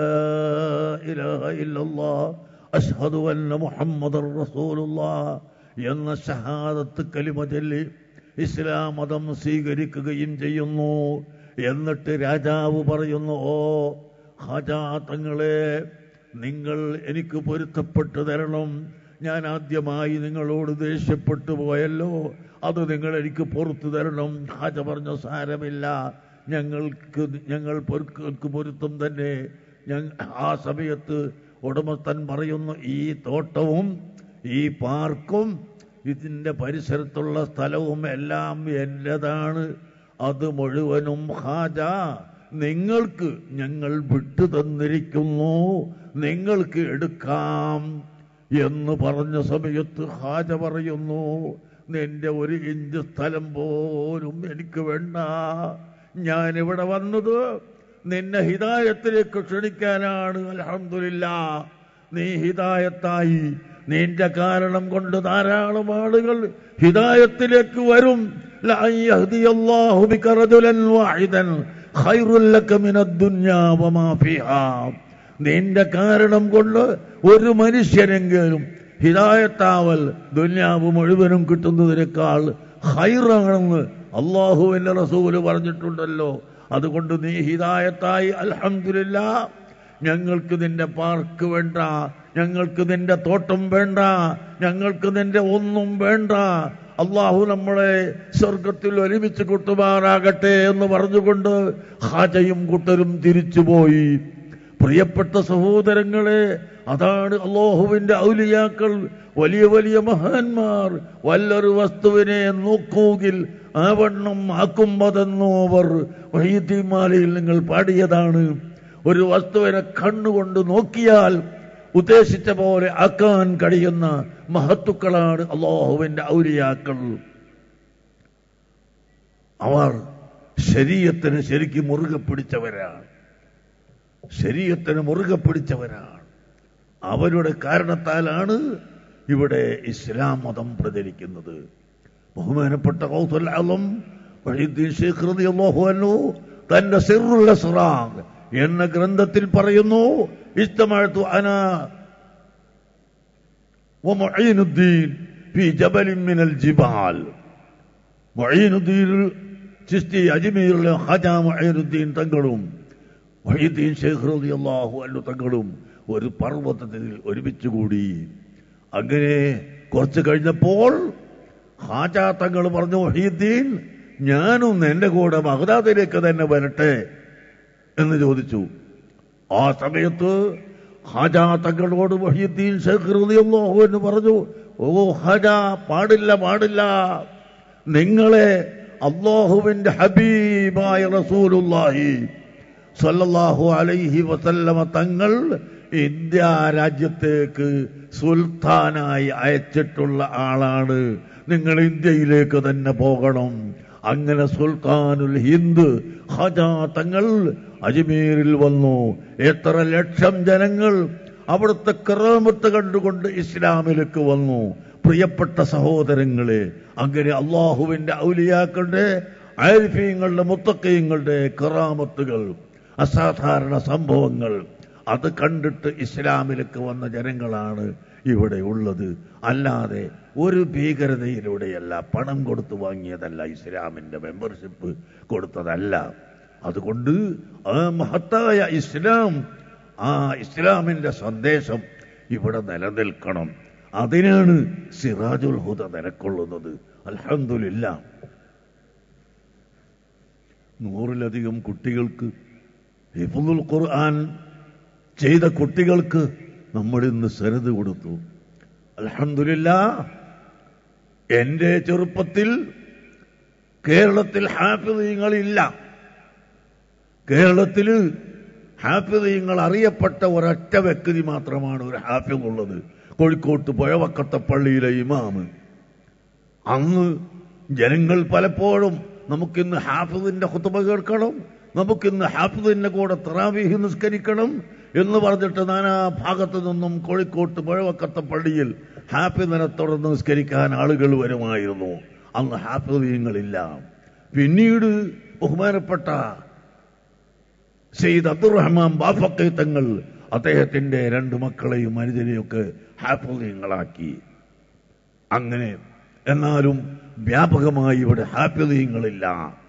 ഇലാഹ ഇല്ലല്ലാ അഷ്ഹദു അന്ന മുഹമ്മദ് റസൂലുള്ളാ എന്ന ഷഹാദത്ത് കലിമ ചൊല്ലി ഇസ്ലാം മതം സ്വീകരിക്കുകയും ചെയ്യുന്നു എന്നിട്ട് രാജാവ് പറയുന്നു ഓ ഹാജാ തങ്ങളെ നിങ്ങൾ എനിക്ക് പൊരുത്തപ്പെട്ടു തരണം ഞാൻ ആദ്യമായി നിങ്ങളോട് ദേഷ്യപ്പെട്ടു പോയല്ലോ അത് നിങ്ങൾ എനിക്ക് പുറത്തു തരണം ഹാജ പറഞ്ഞു സാരമില്ല ഞങ്ങൾക്ക് ഞങ്ങൾ പൊരുക്കൾക്ക് പൊരുത്തം തന്നെ ഞങ്ങ ആ സമയത്ത് ഉടമസ്ഥൻ പറയുന്നു ഈ തോട്ടവും ഈ പാർക്കും ഇതിൻ്റെ പരിസരത്തുള്ള സ്ഥലവും എല്ലാം എൻ്റെതാണ് അത് മുഴുവനും ഹാജ നിങ്ങൾക്ക് ഞങ്ങൾ വിട്ടു തന്നിരിക്കുന്നു നിങ്ങൾക്ക് എടുക്കാം എന്ന് പറഞ്ഞ സമയത്ത് ഹാജ പറയുന്നു നിന്റെ ഒരു ഇഞ്ച് സ്ഥലം പോലും എനിക്ക് വേണ്ട ഞാനിവിടെ വന്നത് നിന്നെ ഹിതായത്തിലേക്ക് ക്ഷണിക്കാനാണ് അലഹമില്ല നീ ഹിതായത്തായി നിന്റെ കാരണം കൊണ്ട് ധാരാളം ആളുകൾ ഹിതായത്തിലേക്ക് വരും ലഅൻ യഹ്ദിയല്ലാഹു ബിക റജുലൻ വാഹിദൻ ഖൈറുൽ ലക മിനദ് ദുനിയാ വമാ ഫീഹാ നിന്റെ കാരണം കൊണ്ട് ഒരു മനുഷ്യനെങ്കിലും ഹിതായത്താവൽ ദുന്യാവ് മുഴുവനും കിട്ടുന്നതിനേക്കാൾ ഹൈറാണെന്ന് അള്ളാഹുവിന്റെ റസൂല് പറഞ്ഞിട്ടുണ്ടല്ലോ അതുകൊണ്ട് നീ ഹിതായത്തായി അൽഹംദുലില്ല ഞങ്ങൾക്ക് നിന്റെ പാർക്ക് വേണ്ട ഞങ്ങൾക്ക് നിന്റെ തോട്ടം വേണ്ട ഞങ്ങൾക്ക് നിന്റെ ഒന്നും വേണ്ട അള്ളാഹു നമ്മളെ സ്വർഗത്തിൽ ഒരുമിച്ച് കൂട്ടുമാറാകട്ടെ എന്ന് പറഞ്ഞുകൊണ്ട് ഹാജയും കൂട്ടരും തിരിച്ചുപോയി പ്രിയപ്പെട്ട സഹോദരങ്ങളെ അതാണ് അള്ളാഹുവിന്റെ ഔലിയാക്കൾ വലിയ വലിയ മഹാന്മാർ വല്ലൊരു വസ്തുവിനെ നോക്കൂകിൽ ആ വണ്ണം ആക്കുമ്പതെന്നോ അവർ വൈദ്യമാലയിൽ നിങ്ങൾ പാടിയതാണ് ഒരു വസ്തുവിനെ കണ്ണുകൊണ്ട് നോക്കിയാൽ ഉദ്ദേശിച്ച പോലെ ആക്കാൻ കഴിയുന്ന മഹത്തുക്കളാണ് അള്ളാഹുവിന്റെ ഔലിയാക്കൾ അവർ ശരീരത്തിന് ശരിക്കും മുറുകെ പിടിച്ചവരാണ് ശരീരത്തിന് മുറുകെ പിടിച്ചവരാണ് അവരുടെ കാരണത്താലാണ് ഇവിടെ ഇസ്ലാം മതം പ്രചരിക്കുന്നത് ബഹുമാനപ്പെട്ട കൗസൽ ആലം വഹീദ്ദീൻ ഷേഖ് റളിയല്ലാഹു അൻഹു തന്റെ സിറുൽ അസ്റാർ എന്ന ഗ്രന്ഥത്തിൽ പറയുന്നു ഇസ്തമഴത്തു അന വമുഈനുദ്ദീൻ ഫി ജബലിൻ മിനൽ ജിബാൽ മുഈനുദ്ദീൻ ചിസ്തി അജ്മീറിലെ ഖജാ മുഈനുദ്ദീൻ തങ്ങളും മുഹീദ്ദീൻ ഷെയ്ഖ് റളിയല്ലാഹു അൻഹു തങ്ങളും ഒരു പർവ്വതത്തിൽ ഒരുമിച്ച് കൂടി അങ്ങനെ കുറച്ച് കഴിഞ്ഞപ്പോൾ ഹാജാ തങ്ങൾ പറഞ്ഞു മുഹീദ്ദീൻ ഞാനും എന്റെ കൂടെ ബഗ്ദാദിലേക്ക് തന്നെ വരട്ടെ എന്ന് ചോദിച്ചു ആ സമയത്ത് ഹാജാ തങ്ങളോട് മൊഹീദ്ദീൻ ഷെയ്ഖ് റളിയല്ലാഹു എന്ന് പറഞ്ഞു ഓ ഹാജ പാടില്ല പാടില്ല നിങ്ങളെ അള്ളാഹുവിന്റെ ഹബീബായ റസൂലുള്ളാഹി സല്ലല്ലാഹു അലൈഹി വസല്ലമ തങ്ങൾ ഇന്ത്യ രാജ്യത്തേക്ക് സുൽത്താനായി അയച്ചിട്ടുള്ള ആളാണ് നിങ്ങൾ ഇന്ത്യയിലേക്ക് തന്നെ പോകണം അങ്ങനെ സുൽത്താനുൽ ഹിന്ദ് ഹജാ തങ്ങൾ അജ്മീരിൽ വന്നു എത്ര ലക്ഷം ജനങ്ങൾ അവിടുത്തെ കറാമത്ത് കണ്ടുകൊണ്ട് ഇസ്ലാമിലേക്ക് വന്നു പ്രിയപ്പെട്ട സഹോദരങ്ങളെ അങ്ങനെ അള്ളാഹുവിന്റെ ഔലിയാക്കളുടെ ആരിഫീങ്ങളുടെ മുത്തക്കയങ്ങളുടെ കറാമത്തുകൾ അസാധാരണ സംഭവങ്ങൾ അത് കണ്ടിട്ട് ഇസ്ലാമിലേക്ക് വന്ന ജനങ്ങളാണ് ഇവിടെ ഉള്ളത് അല്ലാതെ ഒരു ഭീകരതയിലൂടെയല്ല പണം കൊടുത്തു വാങ്ങിയതല്ല ഇസ്ലാമിന്റെ മെമ്പർഷിപ്പ് കൊടുത്തതല്ല അതുകൊണ്ട് ആ മഹത്തായ ഇസ്ലാം ആ ഇസ്ലാമിന്റെ സന്ദേശം ഇവിടെ നിലനിൽക്കണം അതിനാണ് സിറാജുൽ ഹുദ നിലക്കൊള്ളുന്നത് അൽഹംദുലില്ല നൂറിലധികം കുട്ടികൾക്ക് ഹിഫുൽ ഖുർആൻ ചെയ്ത കുട്ടികൾക്ക് നമ്മൾ ഇന്ന് സരത് കൊടുത്തു അൽഹംദുലില്ല എന്റെ ചെറുപ്പത്തിൽ കേരളത്തിൽ ഹാഫിദീങ്ങളില്ല കേരളത്തിൽ ഹാഫിദീങ്ങൾ അറിയപ്പെട്ട ഒരൊറ്റ വ്യക്തി മാത്രമാണ് ഒരു ഹാഫിദ് ഉള്ളത് കോഴിക്കോട്ട് പുഴവക്കത്തെ പള്ളിയിലെ ഇമാമ് അന്ന് ജനങ്ങൾ പലപ്പോഴും നമുക്കിന്ന് ഹാഫിദിന്റെ കുത്തുബ കേൾക്കണം നമുക്കിന്ന് ഹാഫിദിന്റെ കൂടെ തറാവീഹ് നിസ്കരിക്കണം എന്ന് പറഞ്ഞിട്ട് നാനാ ഭാഗത്തു നിന്നും കോഴിക്കോട്ട് പുഴവക്കത്തെ പള്ളിയിൽ ഹാഫിദിനെ തുടർന്ന് നിസ്കരിക്കാൻ ആളുകൾ വരുമായിരുന്നു അന്ന് ഹാഫിദീങ്ങളില്ല പിന്നീട് ബഹുമാനപ്പെട്ട സെയ്ദ് അബ്ദുറഹ്മാൻ ബാഫക്കൈ തങ്ങൾ അദ്ദേഹത്തിന്റെ രണ്ട് മക്കളെയും അനുജനെയൊക്കെ ഹാഫിദീങ്ങളാക്കി അങ്ങനെ എന്നാലും വ്യാപകമായി ഇവിടെ ഹാഫിദീങ്ങളില്ല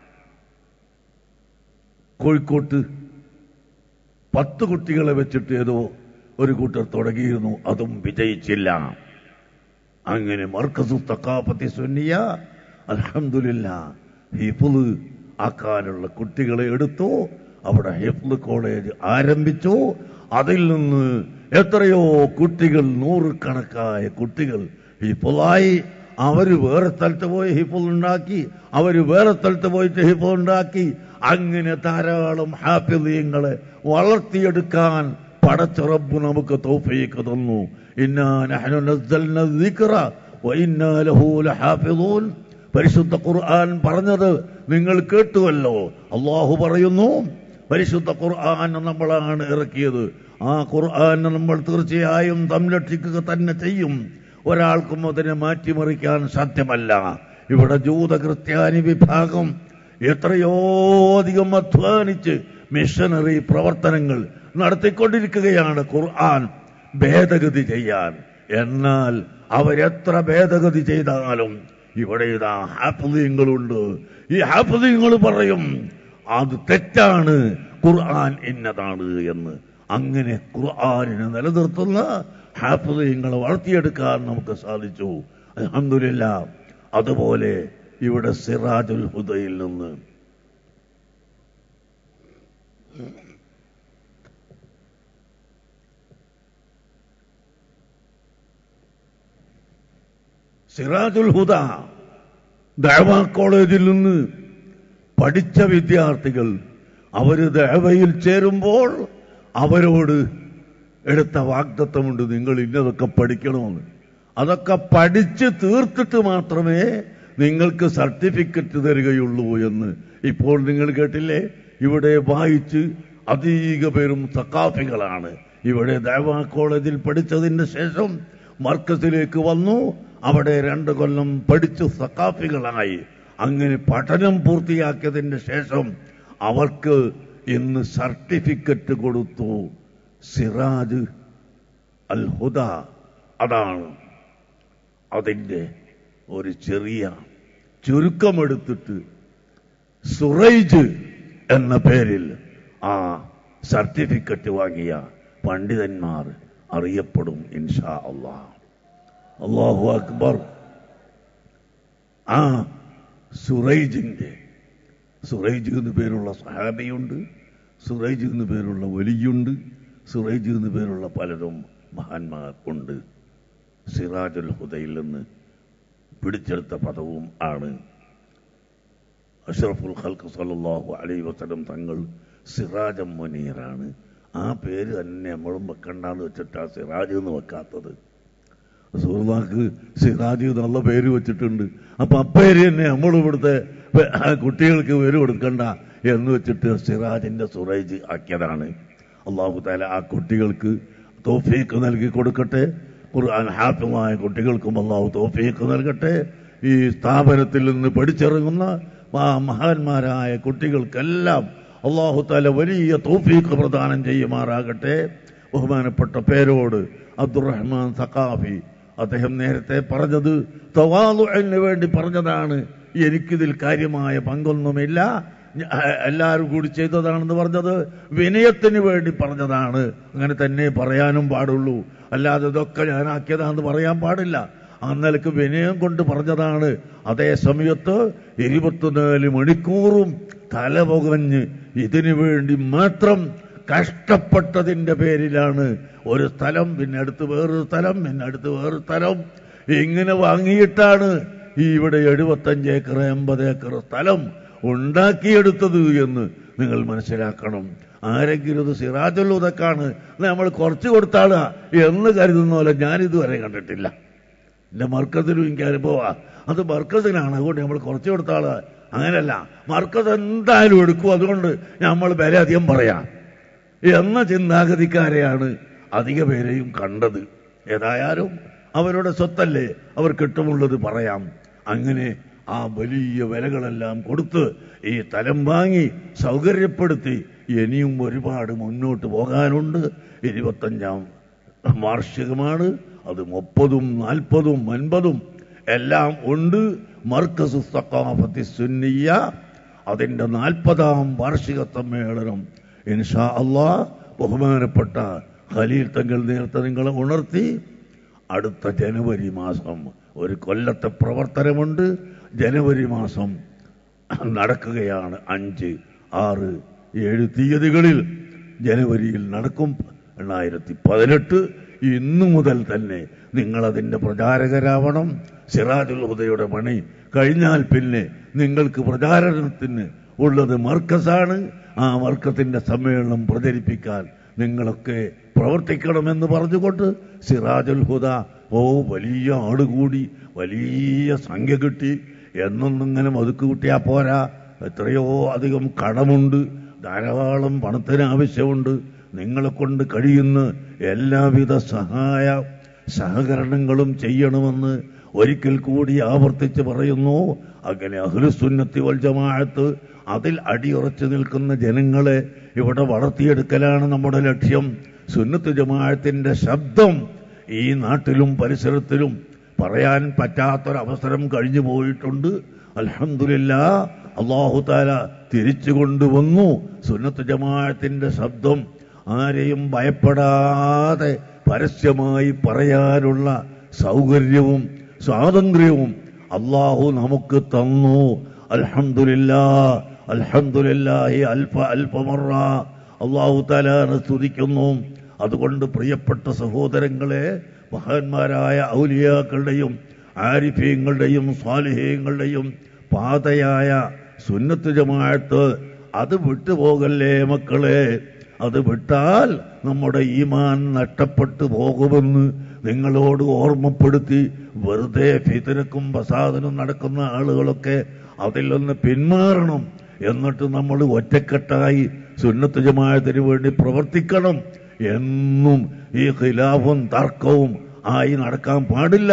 കോഴിക്കോട്ട് പത്ത് കുട്ടികളെ വെച്ചിട്ട് ഏതോ ഒരു കൂട്ടർ തുടങ്ങിയിരുന്നു അതും വിജയിച്ചില്ല അങ്ങനെ മർക്കസു തക്കാപ്പത്തി സുന്നിയ അൽഹംദുലില്ല ഹിഫുള് ആക്കാനുള്ള കുട്ടികളെ എടുത്തു അവിടെ ഹിഫ്ല് കോളേജ് ആരംഭിച്ചു അതിൽ നിന്ന് എത്രയോ കുട്ടികൾ നൂറുകണക്കായ കുട്ടികൾ ഹിഫുളായി അവര് വേറെ സ്ഥലത്ത് പോയി ഹിഫുൾ ഉണ്ടാക്കി അവര് വേറെ സ്ഥലത്ത് പോയിട്ട് ഹിഫുൾ ഉണ്ടാക്കി അങ്ങനെ ധാരാളം ഹാഫിദീങ്ങളെ വളർത്തിയെടുക്കാൻ പടച്ച റബ്ബ് നമുക്ക് തൗഫീഖ് തന്നു ഇന്നാ നഹ്നു നസ്സൽന ദിക്റ വ ഇന്നാ ലഹു ലഹാഫിദൂൻ പരിശുദ്ധ ഖുർആൻ പറഞ്ഞത് നിങ്ങൾ കേട്ടുവല്ലോ അള്ളാഹു പറയുന്നു പരിശുദ്ധ ഖുർആൻ നമ്മളാണ് ഇറക്കിയത് ആ ഖുർആൻ നമ്മൾ തീർച്ചയായും സംരക്ഷിക്കുക തന്നെ ചെയ്യും ഒരാൾക്കും അതിനെ മാറ്റിമറിക്കാൻ സാധ്യമല്ല ഇവിടെ ജൂത ക്രിസ്ത്യാനി വിഭാഗം എത്രയോ അധികം അധ്വാനിച്ച് മിഷനറി പ്രവർത്തനങ്ങൾ നടത്തിക്കൊണ്ടിരിക്കുകയാണ് ഖുർആൻ ഭേദഗതി ചെയ്യാൻ എന്നാൽ അവരെത്ര ഭേദഗതി ചെയ്താലും ഇവിടെ ഇതാ ഹാഫിദീങ്ങളുണ്ട് ഈ ഹാഫിദീങ്ങൾ പറയും അത് തെറ്റാണ് ഖുർആൻ ഇന്നതാണ് എന്ന് അങ്ങനെ ഖുർആനിനെ നിലനിർത്തുന്ന ഹാഫിദീങ്ങളെ വളർത്തിയെടുക്കാൻ നമുക്ക് സാധിച്ചു അൽഹംദുലില്ല അതുപോലെ ഇവിടെ സിറാജുൽ ഹുദയിൽ നിന്ന് സിറാജുൽ ഹുദ ദഅവ കോളേജിൽ നിന്ന് പഠിച്ച വിദ്യാർത്ഥികൾ അവര് ദഅവയിൽ ചേരുമ്പോൾ അവരോട് എടുത്ത വാഗ്ദത്തമുണ്ട് നിങ്ങൾ ഇന്നതൊക്കെ പഠിക്കണമെന്ന് അതൊക്കെ പഠിച്ച് തീർത്തിട്ട് മാത്രമേ നിങ്ങൾക്ക് സർട്ടിഫിക്കറ്റ് തരികയുള്ളൂ എന്ന് ഇപ്പോൾ നിങ്ങൾ കേട്ടില്ലേ ഇവിടെ വായിച്ച് അധിക പേരും സക്കാഫികളാണ് ഇവിടെ ദേവാ കോളേജിൽ പഠിച്ചതിന് ശേഷം മർക്കസിലേക്ക് വന്നു അവിടെ രണ്ട് കൊല്ലം പഠിച്ചു സക്കാഫികളായി അങ്ങനെ പഠനം പൂർത്തിയാക്കിയതിന് ശേഷം അവർക്ക് ഇന്ന് സർട്ടിഫിക്കറ്റ് കൊടുത്തു സിറാജ് അൽ ഹുദ അതാണ് അതിൻ്റെ ഒരു ചെറിയ ചുരുക്കമെടുത്തിട്ട് സുറൈജ് എന്ന പേരിൽ ആ സർട്ടിഫിക്കറ്റ് വാങ്ങിയ പണ്ഡിതന്മാർ അറിയപ്പെടും ഇൻഷാ അള്ളാഹ് അള്ളാഹു അക്ബർ ആ സുറൈജിന്റെ സുറൈജ് എന്ന് പേരുള്ള സഹാബിയുണ്ട് സുറൈജ് എന്ന് പേരുള്ള വലിയുണ്ട് സുറൈജ് എന്ന് പേരുള്ള പലരും മഹാന്മാർ ഉണ്ട് സിറാജുൽ ഹുദയിൽ നിന്ന് പിടിച്ചെടുത്ത പദവും ആണ് അഷ്റഫുൽ ഖൽക്ക് സല്ലല്ലാഹു അലൈഹി വസല്ലം തങ്ങൾ സിറാജം മുനീറാണ് ആ പേര് തന്നെ നമ്മളും വെക്കണ്ടെന്ന് വെച്ചിട്ടാ സിറാജ് എന്ന് വെക്കാത്തത് റസൂലുള്ളാഹിക്ക് സിറാജ് എന്നുള്ള പേര് വെച്ചിട്ടുണ്ട് അപ്പൊ അപ്പേര് തന്നെ നമ്മൾ ഇവിടുത്തെ പെ- ആ കുട്ടികൾക്ക് പേര് കൊടുക്കണ്ട എന്ന് വെച്ചിട്ട് സിറാജിന്റെ സുറൈജ് ആക്കിയതാണ് അള്ളാഹു താല ആ കുട്ടികൾക്ക് തോഫീക്ക് നൽകി കൊടുക്കട്ടെ ഖുർആൻ ഹാഫിമായ കുട്ടികൾക്കും അള്ളാഹു തോഫീക്ക് നൽകട്ടെ ഈ സ്ഥാപനത്തിൽ നിന്ന് പഠിച്ചിറങ്ങുന്ന ആ മഹാന്മാരായ കുട്ടികൾക്കെല്ലാം അള്ളാഹു താല വലിയ തോഫീക്ക് പ്രദാനം ചെയ്യുമാറാകട്ടെ ബഹുമാനപ്പെട്ട പേരോട് അബ്ദുറഹ്മാൻ സഖാഫി അദ്ദേഹം നേരത്തെ പറഞ്ഞത് തവാലുവിന് വേണ്ടി പറഞ്ഞതാണ് എനിക്കിതിൽ കാര്യമായ പങ്കൊന്നുമില്ല ഞ- എല്ലാവരും കൂടി ചെയ്തതാണെന്ന് പറഞ്ഞത് വിനയത്തിന് വേണ്ടി പറഞ്ഞതാണ് അങ്ങനെ തന്നെ പറയാനും പാടുള്ളൂ അല്ലാതെ ഇതൊക്കെ ഞാനാക്കിയതാണെന്ന് പറയാൻ പാടില്ല ആ നിലക്ക് വിനയം കൊണ്ട് പറഞ്ഞതാണ് അതേ സമയത്ത് ഇരുപത്തിനാല് മണിക്കൂറും തലപുകഞ്ഞ് ഇതിനു വേണ്ടി മാത്രം കഷ്ടപ്പെട്ടതിന്റെ പേരിലാണ് ഒരു സ്ഥലം പിന്നെ അടുത്ത് വേറൊരു സ്ഥലം പിന്നെ അടുത്ത് വേറൊരു സ്ഥലം ഇങ്ങനെ വാങ്ങിയിട്ടാണ് ഈ ഇവിടെ എഴുപത്തഞ്ച് ഏക്കർ എൺപത് ഏക്കർ സ്ഥലം ഉണ്ടാക്കിയെടുത്തത് എന്ന് നിങ്ങൾ മനസ്സിലാക്കണം ആരെങ്കിലും ഇത് സിറാജുൽ ഉദക്കാണ് നമ്മൾ കുറച്ച് കൊടുത്താളാ എന്ന് കരുതുന്ന പോലെ ഞാനിതുവരെ കണ്ടിട്ടില്ല എന്റെ മർക്കത്തിലും എനിക്ക് അനുഭവമാ അത് മർക്കത്തിനാണ് അതുകൊണ്ട് നമ്മൾ കുറച്ച് കൊടുത്താള് അങ്ങനെയല്ല മർക്കത്ത് എന്തായാലും എടുക്കും അതുകൊണ്ട് നമ്മൾ വില അധികം പറയാം എന്ന ചിന്താഗതിക്കാരെയാണ് അധിക പേരെയും കണ്ടത് ഏതായാലും അവരുടെ സ്വത്തല്ലേ അവർ കിട്ടുമുള്ളത് പറയാം അങ്ങനെ ആ വലിയ വിലകളെല്ലാം കൊടുത്ത് ഈ തലം വാങ്ങി സൗകര്യപ്പെടുത്തി ഇനിയും ഒരുപാട് മുന്നോട്ട് പോകാനുണ്ട് ഇരുപത്തഞ്ചാം വാർഷികമാണ് അത് മുപ്പതും നാൽപ്പതും അൻപതും എല്ലാം ഉണ്ട് മർക്കസ് സക്കാഫത്തി സുന്നിയ അതിന്റെ നാൽപ്പതാം വാർഷിക സമ്മേളനം ഇൻഷാ അള്ളാ ബഹുമാനപ്പെട്ട ഖലീൽ തങ്ങൾ നേരത്തെ നിങ്ങളെ ഉണർത്തി അടുത്ത ജനുവരി മാസം ഒരു കൊല്ലത്തെ പ്രവർത്തനമുണ്ട് ജനുവരി മാസം നടക്കുകയാണ് അഞ്ച് ആറ് ഏഴ് തീയതികളിൽ ജനുവരിയിൽ നടക്കും രണ്ടായിരത്തി പതിനെട്ട് ഇന്നു മുതൽ തന്നെ നിങ്ങളതിന്റെ പ്രചാരകരാവണം സിറാജുൽ ഹുദയുടെ പണി കഴിഞ്ഞാൽ പിന്നെ നിങ്ങൾക്ക് പ്രചാരണത്തിന് ഉള്ളത് മർക്കസാണ് ആ മർക്കത്തിന്റെ സമ്മേളനം പ്രചരിപ്പിക്കാൻ നിങ്ങളൊക്കെ പ്രവർത്തിക്കണമെന്ന് പറഞ്ഞുകൊണ്ട് സിറാജുൽ ഹുദ ഓ വലിയ ആള് കൂടി വലിയ സംഖ്യ കിട്ടി എന്നൊന്നും ഇങ്ങനെ മതുക്ക് കൂട്ടിയാ പോരാ എത്രയോ അധികം കടമുണ്ട് ധാരാളം പണത്തിന് ആവശ്യമുണ്ട് നിങ്ങളെ കൊണ്ട് കഴിയുന്ന എല്ലാവിധ സഹായ സഹകരണങ്ങളും ചെയ്യണമെന്ന് ഒരിക്കൽ കൂടി ആവർത്തിച്ച് പറയുന്നു അങ്ങനെ അഹ്ലുസുന്നത്തി വൽ ജമാഅത്ത് അതിൽ അടിയുറച്ചു നിൽക്കുന്ന ജനങ്ങളെ ഇവിടെ വളർത്തിയെടുക്കലാണ് നമ്മുടെ ലക്ഷ്യം സുന്നത്ത് ജമാഅത്തിന്റെ ശബ്ദം ഈ നാട്ടിലും പരിസരത്തിലും പറയാൻ പറ്റാത്തൊരവസരം കഴിഞ്ഞു പോയിട്ടുണ്ട് അൽഹംദുലില്ലാ അള്ളാഹു താല തിരിച്ചു കൊണ്ടുവന്നു സുന്നത്ത് ജമാഅത്തിന്റെ ശബ്ദം ആരെയും ഭയപ്പെടാതെ പരസ്യമായി പറയാനുള്ള സൗകര്യവും സ്വാതന്ത്ര്യവും അള്ളാഹു നമുക്ക് തന്നു അൽഹംദുലില്ലാ അൽഹംദുലില്ലാഹി അൽഫ അൽഫമറ അള്ളാഹു താലാനെ സ്തുതിക്കുന്നു അതുകൊണ്ട് പ്രിയപ്പെട്ട സഹോദരങ്ങളെ മഹാന്മാരായ ഔലിയാക്കളുടെയും ആരിഫീങ്ങളുടെയും സ്വാലിഹീങ്ങളുടെയും പാതയായ സുന്നത്ത് ജമാഅത്ത് അത് വിട്ടുപോകല്ലേ മക്കളെ അത് വിട്ടാൽ നമ്മുടെ ഈമാൻ നഷ്ടപ്പെട്ടു പോകുമെന്ന് നിങ്ങളോട് ഓർമ്മപ്പെടുത്തി വെറുതെ ഫിതനക്കും ഫസാദിനും നടക്കുന്ന ആളുകളൊക്കെ അതിൽ നിന്ന് പിന്മാറണം എന്നിട്ട് നമ്മൾ ഒറ്റക്കെട്ടായി സുന്നത്ത് ജമാഅത്തിന് വേണ്ടി പ്രവർത്തിക്കണം എന്നും ഈ ഖിലാഫും തർക്കവും ആയി നടക്കാൻ പാടില്ല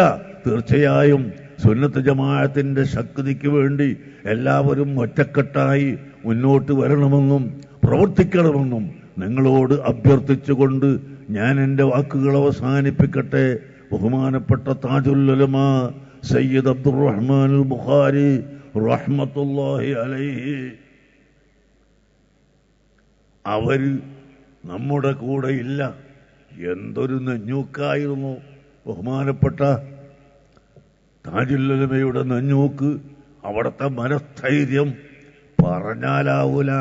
തീർച്ചയായും സുന്നത്ത് ജമാഅത്തിന്റെ ശക്തിക്ക് വേണ്ടി എല്ലാവരും ഒറ്റക്കെട്ടായി മുന്നോട്ട് വരണമെന്നും പ്രവർത്തിക്കണമെന്നും നിങ്ങളോട് അഭ്യർത്ഥിച്ചുകൊണ്ട് ഞാൻ എൻ്റെ വാക്കുകൾ അവസാനിപ്പിക്കട്ടെ ബഹുമാനപ്പെട്ട താജുല്ലുലമ സയ്യിദ് അബ്ദുറഹ്മാൻ ബുഖാരി റഹ്മത്തുല്ലാഹി അലൈഹി അവര് നമ്മുടെ കൂടെ ഇല്ല എന്തൊരു നെഞ്ഞൂക്കായിരുന്നു ബഹുമാനപ്പെട്ട താജുല്ലുലമയുടെ നെഞ്ഞൂക്ക് അവിടുത്തെ മനസ്ഥൈര്യം പറഞ്ഞാലാവൂല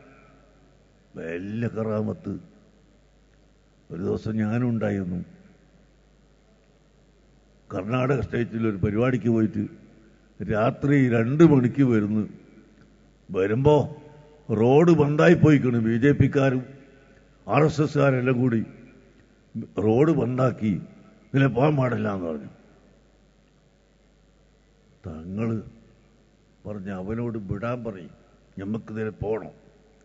വലിയ കറാമത്ത് ഒരു ദിവസം ഞാനും ഉണ്ടായിരുന്നു കർണാടക സ്റ്റേറ്റിൽ ഒരു പരിപാടിക്ക് പോയിട്ട് രാത്രി രണ്ട് മണിക്ക് വരുന്നു വരുമ്പോ റോഡ് ബന്ധായി പോയിക്കണ് ബി ജെ പിക്കാരും ആർ എസ് എസ്കാരെല്ലാം കൂടി റോഡ് ബന്ധാക്കി ഇതിലെ പോകാൻ പാടില്ല എന്ന് പറഞ്ഞു തങ്ങള് പറഞ്ഞ അവനോട് വിടാൻ പറയും ഞമ്മക്കിതിലെ പോകണം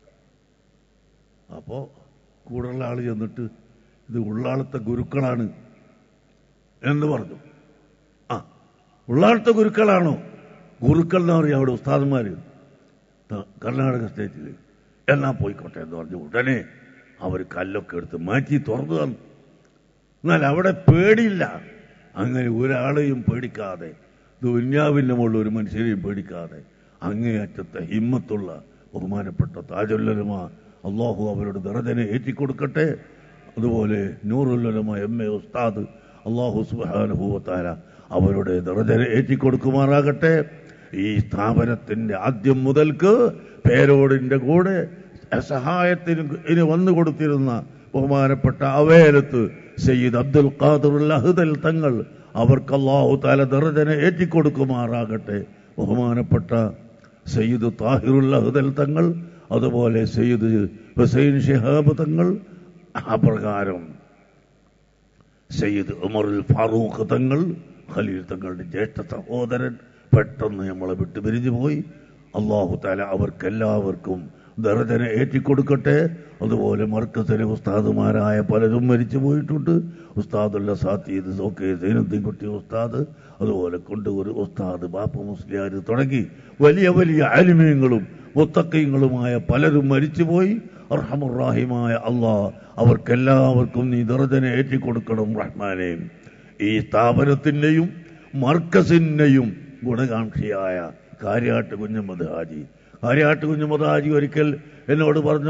അപ്പോ കൂടുതലുള്ള ആള് ചെന്നിട്ട് ഇത് ഉള്ളാളത്തെ ഗുരുക്കളാണ് എന്ന് പറഞ്ഞു ആ ഉള്ളാളത്തെ ഗുരുക്കളാണോ ഗുരുക്കൾ എന്ന് പറയും അവിടെ ഉസ്താദന്മാര് ത- കർണാടക സ്റ്റേറ്റിൽ എന്നാ പോയിക്കോട്ടെ എന്ന് പറഞ്ഞു ഉടനെ അവർ കല്ലൊക്കെ എടുത്ത് മാറ്റി തുറന്നു തന്നു എന്നാൽ അവിടെ പേടിയില്ല അങ്ങനെ ഒരാളെയും പേടിക്കാതെ ദുന്യാവിന്റെ മുകളിൽ ഒരു മനുഷ്യരെയും പേടിക്കാതെ അങ്ങേയറ്റത്തെ ഹിമ്മത്തുള്ള ബഹുമാനപ്പെട്ട താജുല്ലലമ അള്ളാഹു അവരുടെ ദറജനെ ഏറ്റിക്കൊടുക്കട്ടെ അതുപോലെ നൂറുല്ലലമ എം എ ഉസ്താദ് അള്ളാഹു സുബാനുഭൂവത്താര അവരുടെ ദറജനെ ഏറ്റിക്കൊടുക്കുമാറാകട്ടെ ഈ സ്ഥാപനത്തിന്റെ ആദ്യം മുതൽക്ക് പേരോടിന്റെ കൂടെ സഹായത്തിന് ഇനി വന്നു കൊടുത്തിരുന്ന ബഹുമാനപ്പെട്ട അവേലത്ത് സയ്യിദ് അബ്ദുൽ ഖാദർ അഹ്ദൽ തങ്ങൾ അവർക്ക് അള്ളാഹു താല ദർജനെ ഏറ്റിക്കൊടുക്കുമാറാകട്ടെ ബഹുമാനപ്പെട്ട സയ്യിദ് താഹിറുൽ അഹ്ദൽ തങ്ങൾ അതുപോലെ സയ്യിദ് ഹുസൈൻ ഷിഹാബ് തങ്ങൾ അപ്രകാരം സയ്യിദ് ഉമറുൽ ഫാറൂഖ് തങ്ങൾ ഖലീൽ തങ്ങളുടെ ജ്യേഷ്ഠ സഹോദരൻ പെട്ടെന്ന് നമ്മളെ വിട്ടു പിരിഞ്ഞു പോയി അള്ളാഹു താല അവർക്കെല്ലാവർക്കും ദർജനെ ഏറ്റിക്കൊടുക്കട്ടെ അതുപോലെ മർക്കസിലെ ഉസ്താദുമാരായ പലരും മരിച്ചു പോയിട്ടുണ്ട് ഉസ്താദുള്ള സാത്തീദ് സോക്കെ സൈനുദ്ദീൻ കുട്ടി ഉസ്താദ് അതുപോലെ കൊണ്ടൂർ ഉസ്താദ് ബാപ്പ മുസ്ലിയാർ തുടങ്ങി വലിയ വലിയ ആലിമ്യങ്ങളും മുത്തക്കയങ്ങളുമായ പലരും മരിച്ചുപോയി അർഹമുറാഹിമായ അള്ളാഹ് അവർക്കെല്ലാവർക്കും നീ ദർജനെ ഏറ്റിക്കൊടുക്കണം റഹ്മാനെ ഈ സ്ഥാപനത്തിന്റെയും മർക്കസിന്റെയും ഗുണകാംക്ഷിയായ കാര്യാട്ട് കുഞ്ഞമ്മദ് ഹാജി കാര്യാട്ട് കുഞ്ഞമ്മദ് ഹാജി ഒരിക്കൽ എന്നോട് പറഞ്ഞു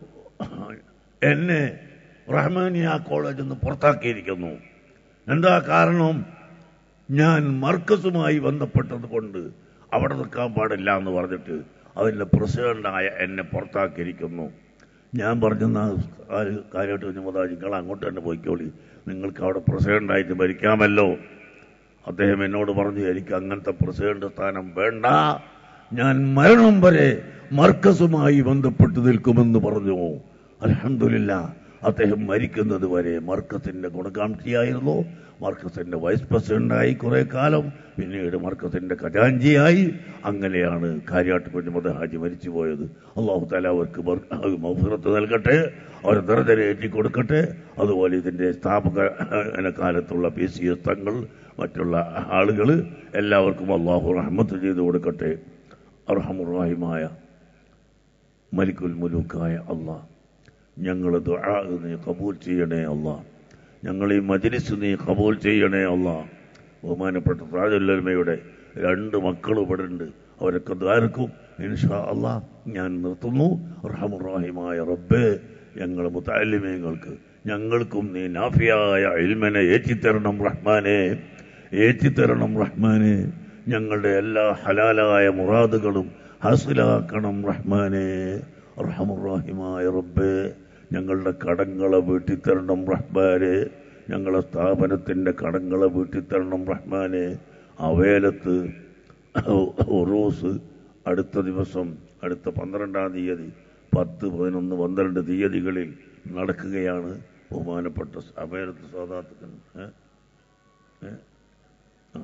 എന്നെ റഹ്മാനിയ കോളേജിൽ നിന്ന് പുറത്താക്കിയിരിക്കുന്നു എന്താ കാരണം ഞാൻ മർക്കസുമായി ബന്ധപ്പെട്ടത് കൊണ്ട് അവിടെ നിൽക്കാൻ പാടില്ല എന്ന് പറഞ്ഞിട്ട് അതിൻ്റെ പ്രസിഡന്റായ എന്നെ പുറത്താക്കിയിരിക്കുന്നു ഞാൻ പറഞ്ഞെന്നാ കാര്യമായിട്ട് കുഞ്ഞുമതാജി നിങ്ങൾ അങ്ങോട്ട് തന്നെ പോയിക്കോളി നിങ്ങൾക്ക് അവിടെ പ്രസിഡന്റായിട്ട് ഭരിക്കാമല്ലോ അദ്ദേഹം എന്നോട് പറഞ്ഞു എനിക്ക് അങ്ങനത്തെ പ്രസിഡന്റ് സ്ഥാനം വേണ്ട ഞാൻ മരണം വരെ മർക്കസുമായി ബന്ധപ്പെട്ട് നിൽക്കുമെന്ന് പറഞ്ഞു അലഹമില്ല അദ്ദേഹം മരിക്കുന്നത് വരെ മർക്കസിന്റെ ഗുണകാംക്ഷിയായിരുന്നു മർക്കസിന്റെ വൈസ് പ്രസിഡന്റായി കുറെ കാലം പിന്നീട് മർക്കസിന്റെ ഖജാഞ്ചിയായി അങ്ങനെയാണ് കാര്യാട്ട് കുഞ്ഞുമത് ഹാജി മരിച്ചു പോയത് അള്ളാഹു താല അവർക്ക് മൗഫിറത്ത് നൽകട്ടെ അവർ ദർജന ഏറ്റി കൊടുക്കട്ടെ അതുപോലെ ഇതിന്റെ സ്ഥാപക ഏഹ്, കാലത്തുള്ള പി സി എസ് തങ്ങൾ മറ്റുള്ള ആളുകൾ എല്ലാവർക്കും അള്ളാഹു റഹ്മത്ത് ചെയ്തു കൊടുക്കട്ടെ അർഹമുറാഹിമായ മലിക്കുൽ മുലൂക്കായ അള്ളാഹ് ഞങ്ങൾ ദുആ നീ കബൂൽ ചെയ്യണേ അല്ലാ ഞങ്ങൾ ഈ മജ്ലിസ് നീ കബൂൽ ചെയ്യണേ അല്ലാ ബഹുമാനപ്പെട്ട താജുല്ലമയുടെ രണ്ട് മക്കൾ ഇവിടെ ഉണ്ട് അവരൊക്കെ ദ്വാരക്കും ഇൻഷാ അല്ലാ ഞാൻ നിർത്തുന്നു റഹമുറാഹിമായ റബ്ബേ ഞങ്ങൾ മുത്താലിമീങ്ങൾക്ക് ഞങ്ങൾക്കും നീ നാഫിയായ ഇൽമനെ ഏറ്റിത്തരണം റഹ്മാനെ ഏറ്റിത്തരണം റഹ്മാനെ ഞങ്ങളുടെ എല്ലാ ഹലാലായ മുറാദുകളും ഹാസിലാക്കണം റഹ്മാനെ റഹമുറാഹിമായ റബ്ബേ ഞങ്ങളുടെ കടങ്ങളെ വീട്ടിത്തരണം റഹ്മാനെ ഞങ്ങളെ സ്ഥാപനത്തിന്റെ കടങ്ങളെ വീട്ടിത്തരണം റഹ്മാനെ അവേലത്ത് ഉറൂസ് അടുത്ത ദിവസം അടുത്ത പന്ത്രണ്ടാം തീയതി പത്ത് പതിനൊന്ന് പന്ത്രണ്ട് തീയതികളിൽ നടക്കുകയാണ് ബഹുമാനപ്പെട്ട അവേലത്ത് സാധാത്തുക്കൾ ഏ? ഏ? ആ.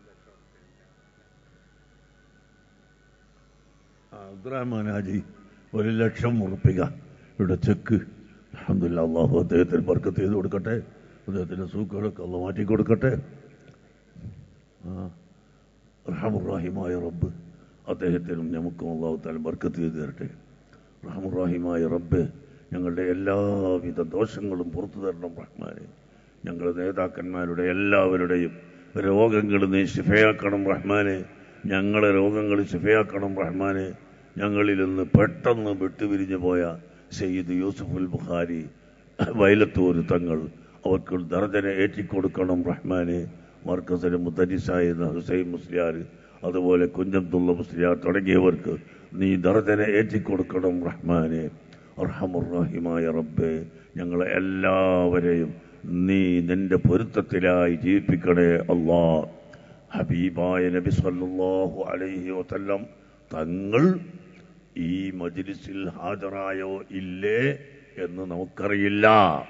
ആ, അബ്ദുറഹ്മാൻ ഹാജി ഒരു ലക്ഷം ഉറപ്പിക ഇവിടെ ചെക്ക് അഹമ്മദില്ല അള്ളാഹു അദ്ദേഹത്തിന് ബർക്കത്ത് ചെയ്ത് കൊടുക്കട്ടെ അദ്ദേഹത്തിന്റെ സൂക്കുകളൊക്കെ അള്ള മാറ്റി കൊടുക്കട്ടെ ആ റഹമുറാഹിമായ റബ്ബ് അദ്ദേഹത്തിനും നമുക്കും അള്ളാഹു താല ബർക്കത്ത് ചെയ്ത് തരട്ടെ റഹമുറാഹിമായ റബ്ബ് ഞങ്ങളുടെ എല്ലാവിധ ദോഷങ്ങളും പുറത്തു തരണം റഹ്മാനെ ഞങ്ങളുടെ നേതാക്കന്മാരുടെ എല്ലാവരുടെയും രോഗങ്ങൾ നീ ശിഫയാക്കണം റഹ്മാനെ ഞങ്ങളെ രോഗങ്ങൾ ശിഫയാക്കണം റഹ്മാനെ ഞങ്ങളിൽ നിന്ന് പെട്ടെന്ന് വിട്ടുപിരിഞ്ഞു പോയ സയ്യിദ് യൂസുഫുൽ ബുഖാരി വയലത്തൂർ തങ്ങൾ അവർക്ക് ദർജനെ ഏറ്റിക്കൊടുക്കണം റഹ്മാനെ മർക്കസിന് മുത്തരിസായിരുന്ന ഹുസൈൻ മുസ്ലിയാർ അതുപോലെ കുഞ്ഞബ്ദുള്ള മുസ്ലിയാർ തുടങ്ങിയവർക്ക് നീ ദർജനെ ഏറ്റിക്കൊടുക്കണം റഹ്മാനെ അർഹമുറഹിമായ റബ്ബെ ഞങ്ങളെ എല്ലാവരെയും നീ നിന്റെ പൊരുത്തത്തിലായി ജീവിപ്പിക്കണേ അള്ളാ ഹബീബായ നബി സല്ലല്ലാഹു അലൈഹി വസല്ലം തങ്ങൾ ഈ മജ്ലിസിൽ ഹാജരായോ ഇല്ലേ എന്ന് നമുക്കറിയില്ല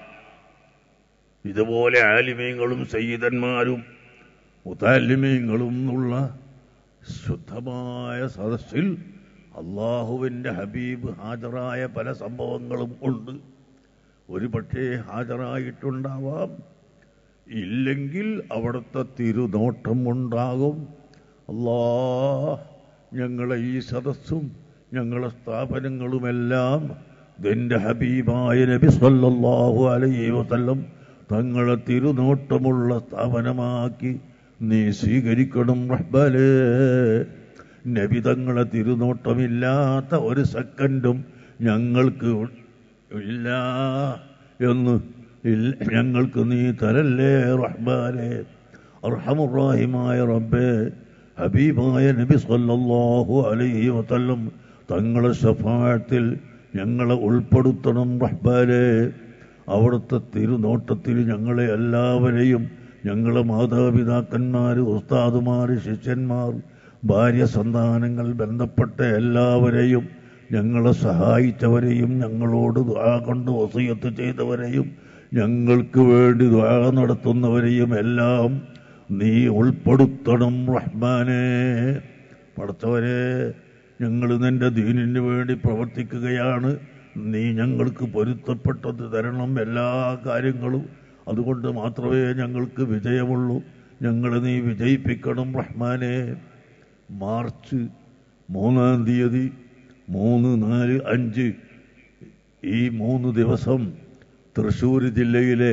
ഇതുപോലെ ആലിമീങ്ങളും സയ്യിദന്മാരും മുതാലിമീങ്ങളും ഉള്ള ശുദ്ധമായ സദസ്സിൽ അള്ളാഹുവിൻ്റെ ഹബീബ് ഹാജരായ പല സംഭവങ്ങളും ഉണ്ട് ഒരു പക്ഷേ ഹാജരായിട്ടുണ്ടാവാം ഇല്ലെങ്കിൽ അവിടുത്തെ തിരുനോട്ടം ഉണ്ടാകും അല്ലാ ഞങ്ങളെ ഈ സദസ്സും ഞങ്ങളെ സ്ഥാപനങ്ങളുമെല്ലാം നിന്റെ ഹബീബായ നബി സല്ലല്ലാഹു അലൈഹി വസല്ലം തങ്ങളെ തിരുനോട്ടമുള്ള സ്ഥാപനമാക്കി നീ സ്വീകരിക്കണം റഹ്ബലേ നബി തങ്ങളെ തിരുനോട്ടമില്ലാത്ത ഒരു സെക്കൻഡും ഞങ്ങൾക്ക് ഇല്ല എന്ന് ഇല്ല ഞങ്ങൾക്ക് നീ തരല്ലേ റഹ്മാനെ അർഹമുറാഹിമായ റബ്ബേ ഹബീബായ നബി സല്ലല്ലാഹു അലൈഹി വസല്ലം തങ്ങളെ ശഫാഴത്തിൽ ഞങ്ങളെ ഉൾപ്പെടുത്തണം റഹ്ബാനെ അവിടുത്തെ തിരുനോട്ടത്തിൽ ഞങ്ങളെ എല്ലാവരെയും ഞങ്ങളെ മാതാപിതാക്കന്മാർ ഉസ്താദുമാർ ശിഷ്യന്മാർ ഭാര്യ സന്താനങ്ങൾ ബന്ധപ്പെട്ട എല്ലാവരെയും ഞങ്ങളെ സഹായിച്ചവരെയും ഞങ്ങളോട് ദ്വാ കൊണ്ട് വസീയത്ത് ചെയ്തവരെയും ഞങ്ങൾക്ക് വേണ്ടി ദ്വാ നടത്തുന്നവരെയും എല്ലാം നീ ഉൾപ്പെടുത്തണം റഹ്മാനെ പടച്ചവരെ ഞങ്ങൾ നിന്റെ ദീനിന് വേണ്ടി പ്രവർത്തിക്കുകയാണ് നീ ഞങ്ങൾക്ക് പൊരുത്തപ്പെട്ടത് തരണം എല്ലാ കാര്യങ്ങളും അതുകൊണ്ട് മാത്രമേ ഞങ്ങൾക്ക് വിജയമുള്ളൂ ഞങ്ങളെ നീ വിജയിപ്പിക്കണം റഹ്മാനെ മാർച്ച് മൂന്നാം തീയതി മൂന്ന് നാല് അഞ്ച് ഈ മൂന്ന് ദിവസം തൃശ്ശൂർ ജില്ലയിലെ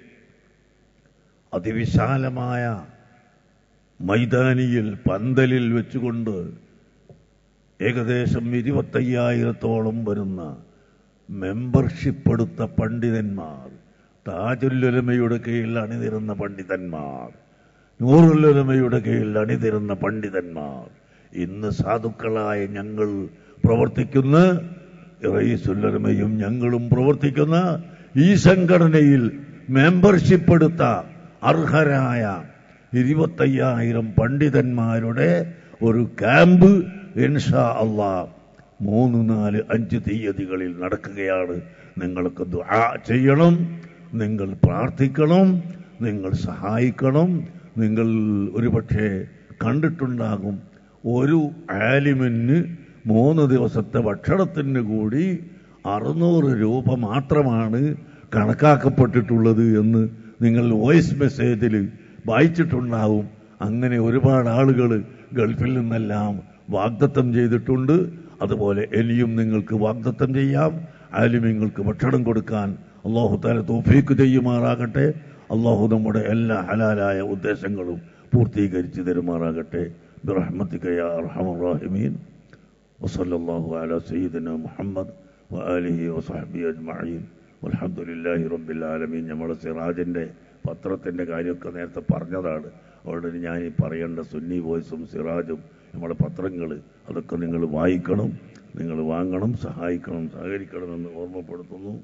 അതിവിശാലമായ മൈതാനിയിൽ പന്തലിൽ വെച്ചുകൊണ്ട് ഏകദേശം ഇരുപത്തയ്യായിരത്തോളം വരുന്ന മെമ്പർഷിപ്പ് എടുത്ത പണ്ഡിതന്മാർ താജുല്ലുലമയുടെ കീഴിൽ അണിനിരുന്ന പണ്ഡിതന്മാർ നൂറുല്ലുലമയുടെ കീഴിൽ അണിനിരുന്ന പണ്ഡിതന്മാർ ഇന്ന് സാധുക്കളായ ഞങ്ങൾ പ്രവർത്തിക്കുന്ന റയീസുല്ലമയും ഞങ്ങളും പ്രവർത്തിക്കുന്ന ഈ സംഘടനയിൽ മെമ്പർഷിപ്പ് എടുത്ത അർഹരായ ഇരുപത്തയ്യായിരം പണ്ഡിതന്മാരുടെ ഒരു ക്യാമ്പ് ഇൻഷാ അള്ളാ മൂന്ന് നാല് അഞ്ച് തീയതികളിൽ നടക്കുകയാണ് നിങ്ങൾക്ക് ദുആ ചെയ്യണം നിങ്ങൾ പ്രാർത്ഥിക്കണം നിങ്ങൾ സഹായിക്കണം നിങ്ങൾ ഒരുപക്ഷെ കണ്ടിട്ടുണ്ടാകും ഒരു ആലിമിന് മൂന്ന് ദിവസത്തെ ഭക്ഷണത്തിന് കൂടി അറുന്നൂറ് രൂപ മാത്രമാണ് കണക്കാക്കപ്പെട്ടിട്ടുള്ളത് എന്ന് നിങ്ങൾ വോയിസ് മെസ്സേജിൽ വായിച്ചിട്ടുണ്ടാവും അങ്ങനെ ഒരുപാട് ആളുകൾ ഗൾഫിൽ നിന്നെല്ലാം വാഗ്ദത്തം ചെയ്തിട്ടുണ്ട് അതുപോലെ ഇനിയും നിങ്ങൾക്ക് വാഗ്ദത്തം ചെയ്യാം ആലിമ്യങ്ങൾക്ക് ഭക്ഷണം കൊടുക്കാൻ അള്ളാഹു താല തോഫീക്ക് ചെയ്യുമാറാകട്ടെ അള്ളാഹു നമ്മുടെ എല്ലാ ഹലാലായ ഉദ്ദേശങ്ങളും പൂർത്തീകരിച്ച് തരുമാറാകട്ടെ ബിറഹ്മത്തിക യാ അർഹമർ റാഹിമീൻ وصلى الله على سيدنا محمد وآله وصحبه أجمعين والحمد لله رب العالمين നമ്മുടെ സിറാജിൻ്റെ പത്രത്തിൻ്റെ കാര്യമൊക്കെ നേരത്തെ പറഞ്ഞതാണ് അതുകൊണ്ട് ഞാൻ ഈ പറയേണ്ട സുന്നി വോയിസും സിറാജും നമ്മുടെ പത്രങ്ങൾ അതൊക്കെ നിങ്ങൾ വായിക്കണം നിങ്ങൾ വാങ്ങണം സഹായിക്കണം സഹകരിക്കണമെന്ന് ഓർമ്മപ്പെടുത്തുന്നു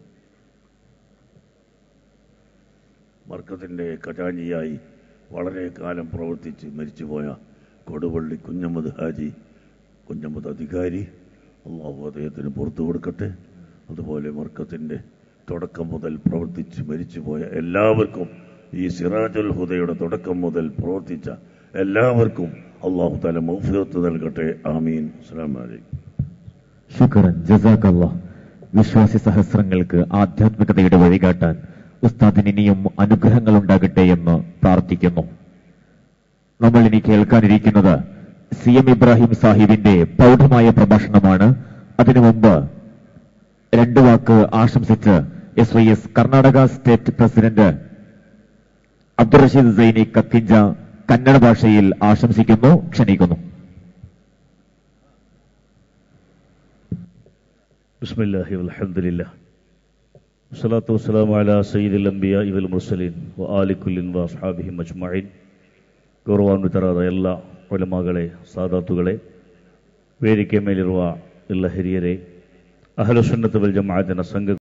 മർക്കത്തിൻ്റെ ഖജാനിയായി വളരെ കാലം പ്രവർത്തിച്ച് മരിച്ചുപോയ കൊടുവള്ളി കുഞ്ഞമ്മദ് ഹാജി കുഞ്ഞമ്മദ് അധികാരി അള്ളാഹു അദ്ദേഹത്തിന് പുറത്തു കൊടുക്കട്ടെ അതുപോലെ മർക്കത്തിൻ്റെ തുടക്കം മുതൽ പ്രവർത്തിച്ച് മരിച്ചുപോയ എല്ലാവർക്കും ഈ സിറാജുൽ ഹുദയുടെ തുടക്കം മുതൽ പ്രവർത്തിച്ച എല്ലാവർക്കും അള്ളാഹു താല മൗഫിയത്ത് നൽകട്ടെ ആമീൻ അസ്സാം വലൈക്കും ശുക്രൻ ജസാക്കല്ല വിശ്വാസി സഹസ്രങ്ങൾക്ക് ആധ്യാത്മികതയുടെ വഴികാട്ടാൻ ഉസ്താദിന് ഇനിയും അനുഗ്രഹങ്ങൾ ഉണ്ടാകട്ടെ എന്ന് പ്രാർത്ഥിക്കുന്നു നമ്മൾ ഇനി കേൾക്കാനിരിക്കുന്നത് സി എം ഇബ്രാഹിം സാഹിബിന്റെ പ്രൗഢമായ പ്രഭാഷണമാണ് അതിനു മുമ്പ് രണ്ടു വാക്ക് ആശംസിച്ച് S Y S Karnataka state president Abdul Rasheed Saini Kakkinje Kannada ഭാഷയിൽ ആശംസിക്കുന്നു ക്ഷണിക്കുന്നു بسم الله والحمد لله والصلاة والسلام على سيد الأنبياء والمرسلين وآل كل وأصحابهم أجمعين ಗೌರವಾನ್ವಿತರಾದ ಎಲ್ಲ ಒಲೆಮಗಳೇ ಸಾದಾತುಗಳೇ ವೇದಿಕೆ ಮೇಲಿರುವ ಎಲ್ಲ ಹಿರಿಯರೇ ಅಹಲು ಸುನ್ನತ ವಲ್ ಜಮಾಅತಿನ ಸಂಘ